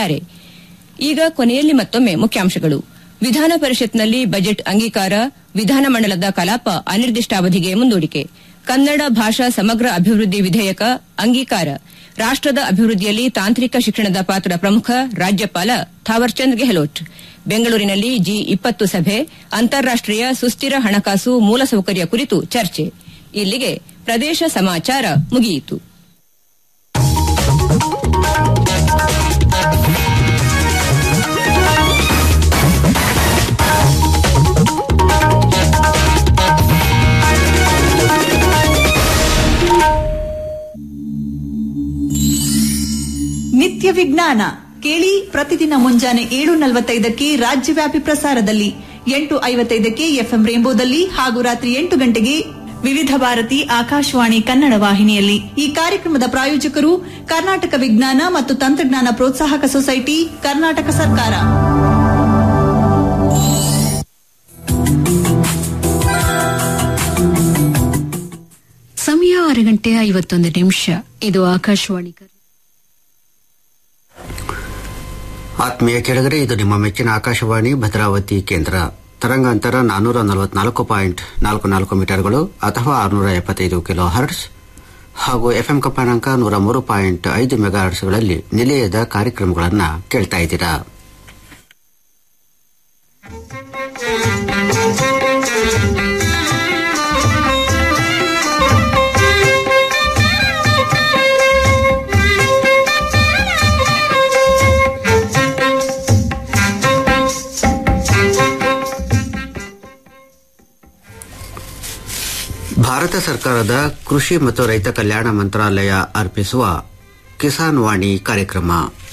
ತಿಳಿಸಿದ್ದಾರೆ ಈಗ ಕೊನೆಯಲ್ಲಿ ಮತ್ತೊಮ್ಮೆ ಮುಖ್ಯಾಂಶಗಳು ವಿಧಾನ ಪರಿಷತ್ನಲ್ಲಿ ಬಜೆಟ್ ಅಂಗೀಕಾರ ವಿಧಾನಮಂಡಲದ ಕಲಾಪ ಅನಿರ್ದಿಷ್ಟಾವಧಿಗೆ ಮುಂದೂಡಿಕೆ ಕನ್ನಡ ಭಾಷಾ ಸಮಗ್ರ ಅಭಿವೃದ್ಧಿ ವಿಧೇಯಕ ಅಂಗೀಕಾರ ರಾಷ್ಟದ ಅಭಿವೃದ್ಧಿಯಲ್ಲಿ ತಾಂತ್ರಿಕ ಶಿಕ್ಷಣದ ಪಾತ್ರ ಪ್ರಮುಖ ರಾಜ್ಯಪಾಲ ಥಾವರ್ಚಂದ್ ಗೆಹ್ಲೋಟ್ ಬೆಂಗಳೂರಿನಲ್ಲಿ ಜಿ ಇಪ್ಪತ್ತು ಸಭೆ ಅಂತಾರಾಷ್ಟೀಯ ಸುಸ್ಥಿರ ಹಣಕಾಸು ಮೂಲಸೌಕರ್ಯ ಕುರಿತು ಚರ್ಚೆ ಇಲ್ಲಿಗೆ ಪ್ರದೇಶ ಸಮಾಚಾರ ಮುಗಿಯಿತು ನಿತ್ಯ ವಿಜ್ಞಾನ ಕೇಳಿ ಪ್ರತಿದಿನ ಮುಂಜಾನೆ ಏಳು ನಲವತ್ತೈದಕ್ಕೆ ರಾಜ್ಯವ್ಯಾಪಿ ಪ್ರಸಾರದಲ್ಲಿ ಎಂಟು ಐವತ್ತೈದಕ್ಕೆ ಎಫ್ಎಂ ರೇಂಬೋದಲ್ಲಿ ಹಾಗೂ ರಾತ್ರಿ ಎಂಟು ಗಂಟೆಗೆ ವಿವಿಧ ಭಾರತಿ ಆಕಾಶವಾಣಿ ಕನ್ನಡ ವಾಹಿನಿಯಲ್ಲಿ ಈ ಕಾರ್ಯಕ್ರಮದ ಪ್ರಾಯೋಜಕರು ಕರ್ನಾಟಕ ವಿಜ್ಞಾನ ಮತ್ತು ತಂತ್ರಜ್ಞಾನ ಪ್ರೋತ್ಸಾಹಕ ಸೊಸೈಟಿ ಕರ್ನಾಟಕ ಸರ್ಕಾರ ಸಮಯ ಆರು ಗಂಟೆ ಐವತ್ತೊಂದು ನಿಮಿಷ ಇದು ಆಕಾಶವಾಣಿ ಆತ್ಮೀಯ ಕೆಳಗರೆ ಇದು ನಿಮ್ಮ ಮೆಚ್ಚಿನ ಆಕಾಶವಾಣಿ ಭದ್ರಾವತಿ ಕೇಂದ್ರ ತರಂಗಾಂತರ ನಾನ್ನೂರ ನಲವತ್ನಾಲ್ಕು ಪಾಯಿಂಟ್ ನಾಲ್ಕು ನಾಲ್ಕು ಮೀಟರ್ಗಳು ಅಥವಾ ಆರುನೂರ ಎಪ್ಪತ್ತೈದು ಕಿಲೋ ಹರ್ಟ್ಸ್ ಹಾಗೂ ಎಫ್ಎಂ ಕಂಪನಾಂಕ ನೂರ ಮೂರು ಪಾಯಿಂಟ್ ಐದು ಮೆಗಾ ಹರ್ಟ್ಸ್ಗಳಲ್ಲಿ ನಿಲಯದ ಕಾರ್ಯಕ್ರಮಗಳನ್ನು ಕೇಳ್ತಾ ಇದ್ದೀರಾ ಭಾರತ ಸರ್ಕಾರದ ಕೃಷಿ ಮತ್ತು ರೈತ ಕಲ್ಯಾಣ ಮಂತ್ರಾಲಯ ಅರ್ಪಿಸುವ ಕಿಸಾನ್ ವಾಣಿ ಕಾರ್ಯಕ್ರಮ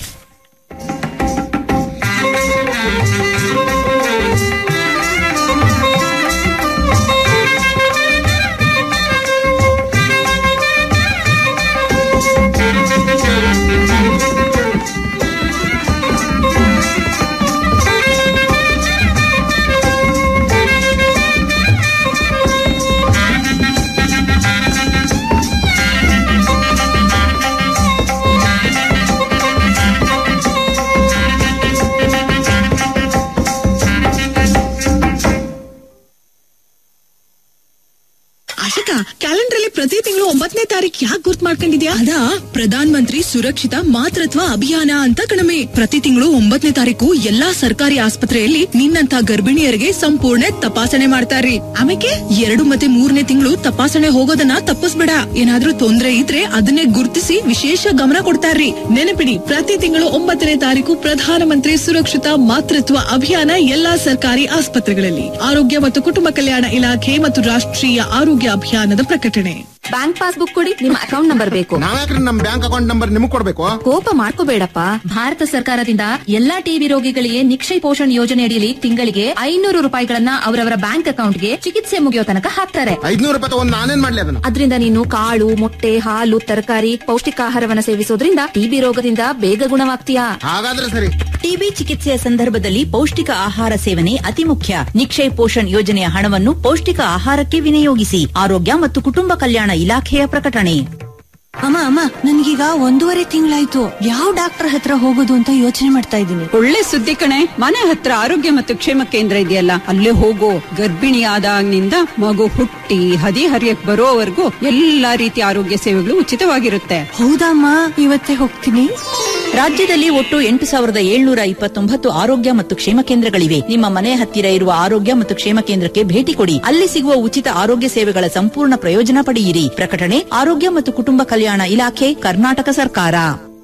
ಆಶಿಕಾ ಕ್ಯಾಲೆಂಡರ್ ಅಲ್ಲಿ ಪ್ರತಿ ತಿಂಗಳು ಒಂಬತ್ತನೇ ತಾರೀಕು ಯಾಕೆ ಗುರ್ತ್ ಮಾಡ್ಕೊಂಡಿದ್ಯಾ ಅದಾ ಪ್ರಧಾನ ಮಂತ್ರಿ ಸುರಕ್ಷಿತ ಮಾತೃತ್ವ ಅಭಿಯಾನ ಅಂತ ಕಣಮೆ ಪ್ರತಿ ತಿಂಗಳು ಒಂಬತ್ತನೇ ತಾರೀಕು ಎಲ್ಲಾ ಸರ್ಕಾರಿ ಆಸ್ಪತ್ರೆಯಲ್ಲಿ ನಿನ್ನಂತ ಗರ್ಭಿಣಿಯರಿಗೆ ಸಂಪೂರ್ಣ ತಪಾಸಣೆ ಮಾಡ್ತಾರ್ರಿ ಆಮೇಲೆ ಎರಡು ಮತ್ತೆ ಮೂರನೇ ತಿಂಗಳು ತಪಾಸಣೆ ಹೋಗೋದನ್ನ ತಪ್ಪಿಸ್ಬೇಡ ಏನಾದ್ರೂ ತೊಂದ್ರೆ ಇದ್ರೆ ಅದನ್ನೇ ಗುರ್ತಿಸಿ ವಿಶೇಷ ಗಮನ ಕೊಡ್ತಾರ್ರಿ ನೆನಪಿಡಿ ಪ್ರತಿ ತಿಂಗಳು ಒಂಬತ್ತನೇ ತಾರೀಕು ಪ್ರಧಾನ ಮಂತ್ರಿ ಸುರಕ್ಷಿತ ಮಾತೃತ್ವ ಅಭಿಯಾನ ಎಲ್ಲಾ ಸರ್ಕಾರಿ ಆಸ್ಪತ್ರೆಗಳಲ್ಲಿ ಆರೋಗ್ಯ ಮತ್ತು ಕುಟುಂಬ ಕಲ್ಯಾಣ ಇಲಾಖೆ ಮತ್ತು ರಾಷ್ಟ್ರೀಯ ಆರೋಗ್ಯ ಅಭಿಯಾನದ ಪ್ರಕಟಣೆ ಬ್ಯಾಂಕ್ ಪಾಸ್ಬುಕ್ ಕೊಡಿ ನಿಮ್ಮ ಅಕೌಂಟ್ ನಂಬರ್ ಬೇಕು ನಾವ್ಯಾಕ್ರಿ ನಮ್ ಬ್ಯಾಂಕ್ ಅಕೌಂಟ್ ನಂಬರ್ ನಿಮಗ್ ಕೊಡ್ಬೇಕು ಕೋಪ ಮಾಡ್ಕೋಬೇಡಪ್ಪ ಭಾರತ ಸರ್ಕಾರದಿಂದ ಎಲ್ಲಾ ಟಿಬಿ ರೋಗಿಗಳಿಗೆ ನಿಕ್ಷಯ ಪೋಷಣ್ ಯೋಜನೆ ಅಡಿಯಲ್ಲಿ ತಿಂಗಳಿಗೆ ಐನೂರು ರೂಪಾಯಿಗಳನ್ನ ಅವರವರ ಬ್ಯಾಂಕ್ ಅಕೌಂಟ್ಗೆ ಚಿಕಿತ್ಸೆ ಮುಗಿಯೋ ತನಕ ಹಾಕ್ತಾರೆ ಐದ್ನೂರು ರೂಪಾಯಿ ತಗೊಂಡ್ ನಾನೇನ್ ಮಾಡ್ಲಿ ಅದನ್ನ ಅದರಿಂದ ನೀನು ಕಾಳು ಮೊಟ್ಟೆ ಹಾಲು ತರಕಾರಿ ಪೌಷ್ಟಿಕಾಹಾರವನ್ನ ಸೇವಿಸೋದ್ರಿಂದ ಟಿಬಿ ರೋಗದಿಂದ ಬೇಗ ಗುಣವಾಗ್ತೀಯಾ ಹಾಗಾದ್ರೆ ಸರಿ ಟಿಬಿ ಚಿಕಿತ್ಸೆಯ ಸಂದರ್ಭದಲ್ಲಿ ಪೌಷ್ಟಿಕ ಆಹಾರ ಸೇವನೆ ಅತಿ ಮುಖ್ಯ ನಿಕ್ಷಯ್ ಪೋಷಣ್ ಯೋಜನೆಯ ಹಣವನ್ನು ಪೌಷ್ಟಿಕ ಆಹಾರಕ್ಕೆ ವಿನಿಯೋಗಿಸಿ ಆರೋಗ್ಯ ಮತ್ತು ಕುಟುಂಬ ಕಲ್ಯಾಣ ಇಲಾಖೆಯ ಪ್ರಕಟಣೆ ಅಮ್ಮ ಅಮ್ಮ ನನ್ಗೀಗ ಒಂದೂವರೆ ತಿಂಗಳಾಯ್ತು ಯಾವ ಡಾಕ್ಟರ್ ಹತ್ರ ಹೋಗೋದು ಅಂತ ಯೋಚನೆ ಮಾಡ್ತಾ ಇದ್ದೀನಿ ಒಳ್ಳೆ ಸುದ್ದಿ ಕಣೆ ಮನೆ ಹತ್ರ ಆರೋಗ್ಯ ಮತ್ತು ಕ್ಷೇಮ ಕೇಂದ್ರ ಇದೆಯಲ್ಲ ಅಲ್ಲೇ ಹೋಗೋ ಗರ್ಭಿಣಿ ಆದಾಗಿನಿಂದ ಮಗು ಹುಟ್ಟಿ ಹದಿ ಹರಿಯಕ್ ಬರೋವರೆಗೂ ಎಲ್ಲಾ ರೀತಿಯ ಆರೋಗ್ಯ ಸೇವೆಗಳು ಉಚಿತವಾಗಿರುತ್ತೆ ಹೌದಮ್ಮ ಇವತ್ತೇ ಹೋಗ್ತೀನಿ ರಾಜ್ಯದಲ್ಲಿ ಒಟ್ಟು ಎಂಟು ಸಾವಿರದ ಏಳ್ನೂರ ಇಪ್ಪತ್ತೊಂಬತ್ತು ಆರೋಗ್ಯ ಮತ್ತು ಕ್ಷೇಮ ಕೇಂದ್ರಗಳಿವೆ ನಿಮ್ಮ ಮನೆ ಹತ್ತಿರ ಇರುವ ಆರೋಗ್ಯ ಮತ್ತು ಕ್ಷೇಮ ಕೇಂದ್ರಕ್ಕೆ ಭೇಟಿ ಕೊಡಿ ಅಲ್ಲಿ ಸಿಗುವ ಉಚಿತ ಆರೋಗ್ಯ ಸೇವೆಗಳ ಸಂಪೂರ್ಣ ಪ್ರಯೋಜನ ಪಡೆಯಿರಿ ಪ್ರಕಟಣೆ ಆರೋಗ್ಯ ಮತ್ತು ಕುಟುಂಬ ಕಲ್ಯಾಣ ಇಲಾಖೆ ಕರ್ನಾಟಕ ಸರ್ಕಾರ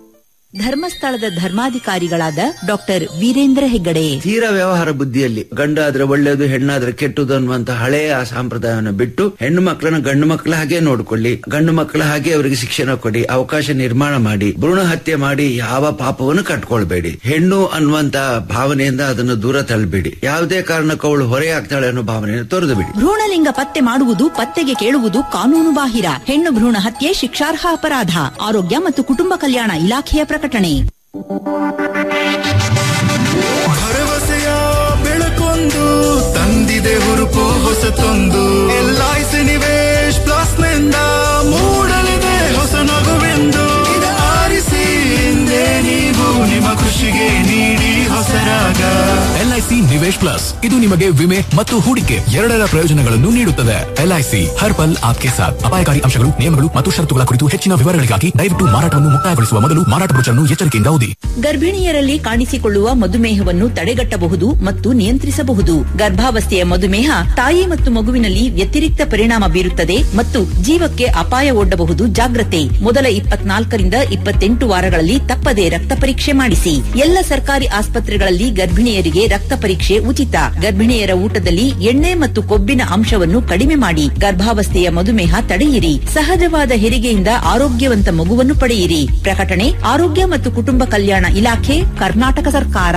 ಧರ್ಮಸ್ಥಳದ ಧರ್ಮಾಧಿಕಾರಿಗಳಾದ ಡಾಕ್ಟರ್ ವೀರೇಂದ್ರ ಹೆಗ್ಗಡೆ ತೀರ ವ್ಯವಹಾರ ಬುದ್ಧಿಯಲ್ಲಿ ಗಂಡಾದ್ರೆ ಒಳ್ಳೇದು ಹೆಣ್ಣಾದ್ರೆ ಕೆಟ್ಟದು ಅನ್ನುವಂತ ಹಳೆಯ ಸಂಪ್ರದಾಯವನ್ನು ಬಿಟ್ಟು ಹೆಣ್ಣು ಮಕ್ಕಳನ್ನ ಗಂಡು ಮಕ್ಕಳ ಹಾಗೆ ನೋಡ್ಕೊಳ್ಳಿ ಗಂಡು ಮಕ್ಕಳ ಹಾಗೆ ಅವರಿಗೆ ಶಿಕ್ಷಣ ಕೊಡಿ ಅವಕಾಶ ನಿರ್ಮಾಣ ಮಾಡಿ ಭ್ರೂಣ ಹತ್ಯೆ ಮಾಡಿ ಯಾವ ಪಾಪವನ್ನು ಕಟ್ಕೊಳ್ಬೇಡಿ ಹೆಣ್ಣು ಅನ್ನುವಂತ ಭಾವನೆಯಿಂದ ಅದನ್ನು ದೂರ ತಳ್ಳಬೇಡಿ ಯಾವುದೇ ಕಾರಣಕ್ಕೂ ಅವಳು ಹೊರೆಯಾಗ್ತಾಳೆ ಅನ್ನೋ ಭಾವನೆಯನ್ನು ತೊರೆದು ಬಿಡಿ ಭ್ರೂಣಲಿಂಗ ಪತ್ತೆ ಮಾಡುವುದು ಪತ್ತೆಗೆ ಕೇಳುವುದು ಕಾನೂನು ಬಾಹಿರ ಹೆಣ್ಣು ಭ್ರೂಣ ಹತ್ಯೆ ಶಿಕ್ಷಾರ್ಹ ಅಪರಾಧ ಆರೋಗ್ಯ ಮತ್ತು ಕುಟುಂಬ ಕಲ್ಯಾಣ ಇಲಾಖೆಯ ಪ್ರಕಟಣೆ ಭರವಸೆಯ ಬೆಳಕೊಂದು ತಂದಿದೆ ಹುರುಪು ಹೊಸತೊಂದು ಎಲ್ಐಸಿ ನಿವೇಶ್ ಪ್ಲಸ್ ನಿಂದ ಮೂಡಲಿದೆ ಹೊಸ ನಗುವೆಂದು ಇದು ಆರಿಸಿ ಹಿಂದೆ ನೀವು ನಿಮ್ಮ ಖುಷಿಗೆ ಎಲ್ಐಸಿ ನಿವೇಶ್ ಪ್ಲಸ್ ಇದು ನಿಮಗೆ ವಿಮೆ ಮತ್ತು ಹೂಡಿಕೆ ಎರಡರ ಪ್ರಯೋಜನಗಳನ್ನು ನೀಡುತ್ತದೆ ಎಲ್ಐಸಿ ಹರ್ ಪಲ್ ಆಪ್ಕೆ ಸಾಥ್ ಅಪಾಯಕಾರಿ ಅಂಶಗಳು ನಿಯಮಗಳು ಮತ್ತು ಷರತ್ತುಗಳ ಕುರಿತು ಹೆಚ್ಚಿನ ವಿವರಗಳಿಗಾಗಿ ದಯವಿಟ್ಟು ಮಾರಾಟವನ್ನು ಮುಕ್ತಾಯಗೊಳಿಸುವ ಮೊದಲು ಮಾರಾಟ ಬ್ರೋಚರ್ನ್ನು ಎಚ್ಚರಿಕೆಯಿಂದ ಓದಿ ಗರ್ಭಿಣಿಯರಲ್ಲಿ ಕಾಣಿಸಿಕೊಳ್ಳುವ ಮಧುಮೇಹವನ್ನು ತಡೆಗಟ್ಟಬಹುದು ಮತ್ತು ನಿಯಂತ್ರಿಸಬಹುದು ಗರ್ಭಾವಸ್ಥೆಯ ಮಧುಮೇಹ ತಾಯಿ ಮತ್ತು ಮಗುವಿನಲ್ಲಿ ವ್ಯತಿರಿಕ್ತ ಪರಿಣಾಮ ಬೀರುತ್ತದೆ ಮತ್ತು ಜೀವಕ್ಕೆ ಅಪಾಯ ಒಡ್ಡಬಹುದು ಜಾಗ್ರತೆ ಮೊದಲ ಇಪ್ಪತ್ನಾಲ್ಕರಿಂದ ಇಪ್ಪತ್ತೆಂಟು ವಾರಗಳಲ್ಲಿ ತಪ್ಪದೆ ರಕ್ತ ಪರೀಕ್ಷೆ ಮಾಡಿಸಿ ಎಲ್ಲ ಸರ್ಕಾರಿ ಆಸ್ಪತ್ರೆಗಳಲ್ಲಿ ಗರ್ಭಿಣಿಯರಿಗೆ ರಕ್ತ ಪರೀಕ್ಷೆ ಉಚಿತ ಗರ್ಭಿಣಿಯರ ಊಟದಲ್ಲಿ ಎಣ್ಣೆ ಮತ್ತು ಕೊಬ್ಬಿನ ಅಂಶವನ್ನು ಕಡಿಮೆ ಮಾಡಿ ಗರ್ಭಾವಸ್ಥೆಯ ಮಧುಮೇಹ ತಡೆಯಿರಿ ಸಹಜವಾದ ಹೆರಿಗೆಯಿಂದ ಆರೋಗ್ಯವಂತ ಮಗುವನ್ನು ಪಡೆಯಿರಿ ಪ್ರಕಟಣೆ ಆರೋಗ್ಯ ಮತ್ತು ಕುಟುಂಬ ಕಲ್ಯಾಣ ಇಲಾಖೆ ಕರ್ನಾಟಕ ಸರ್ಕಾರ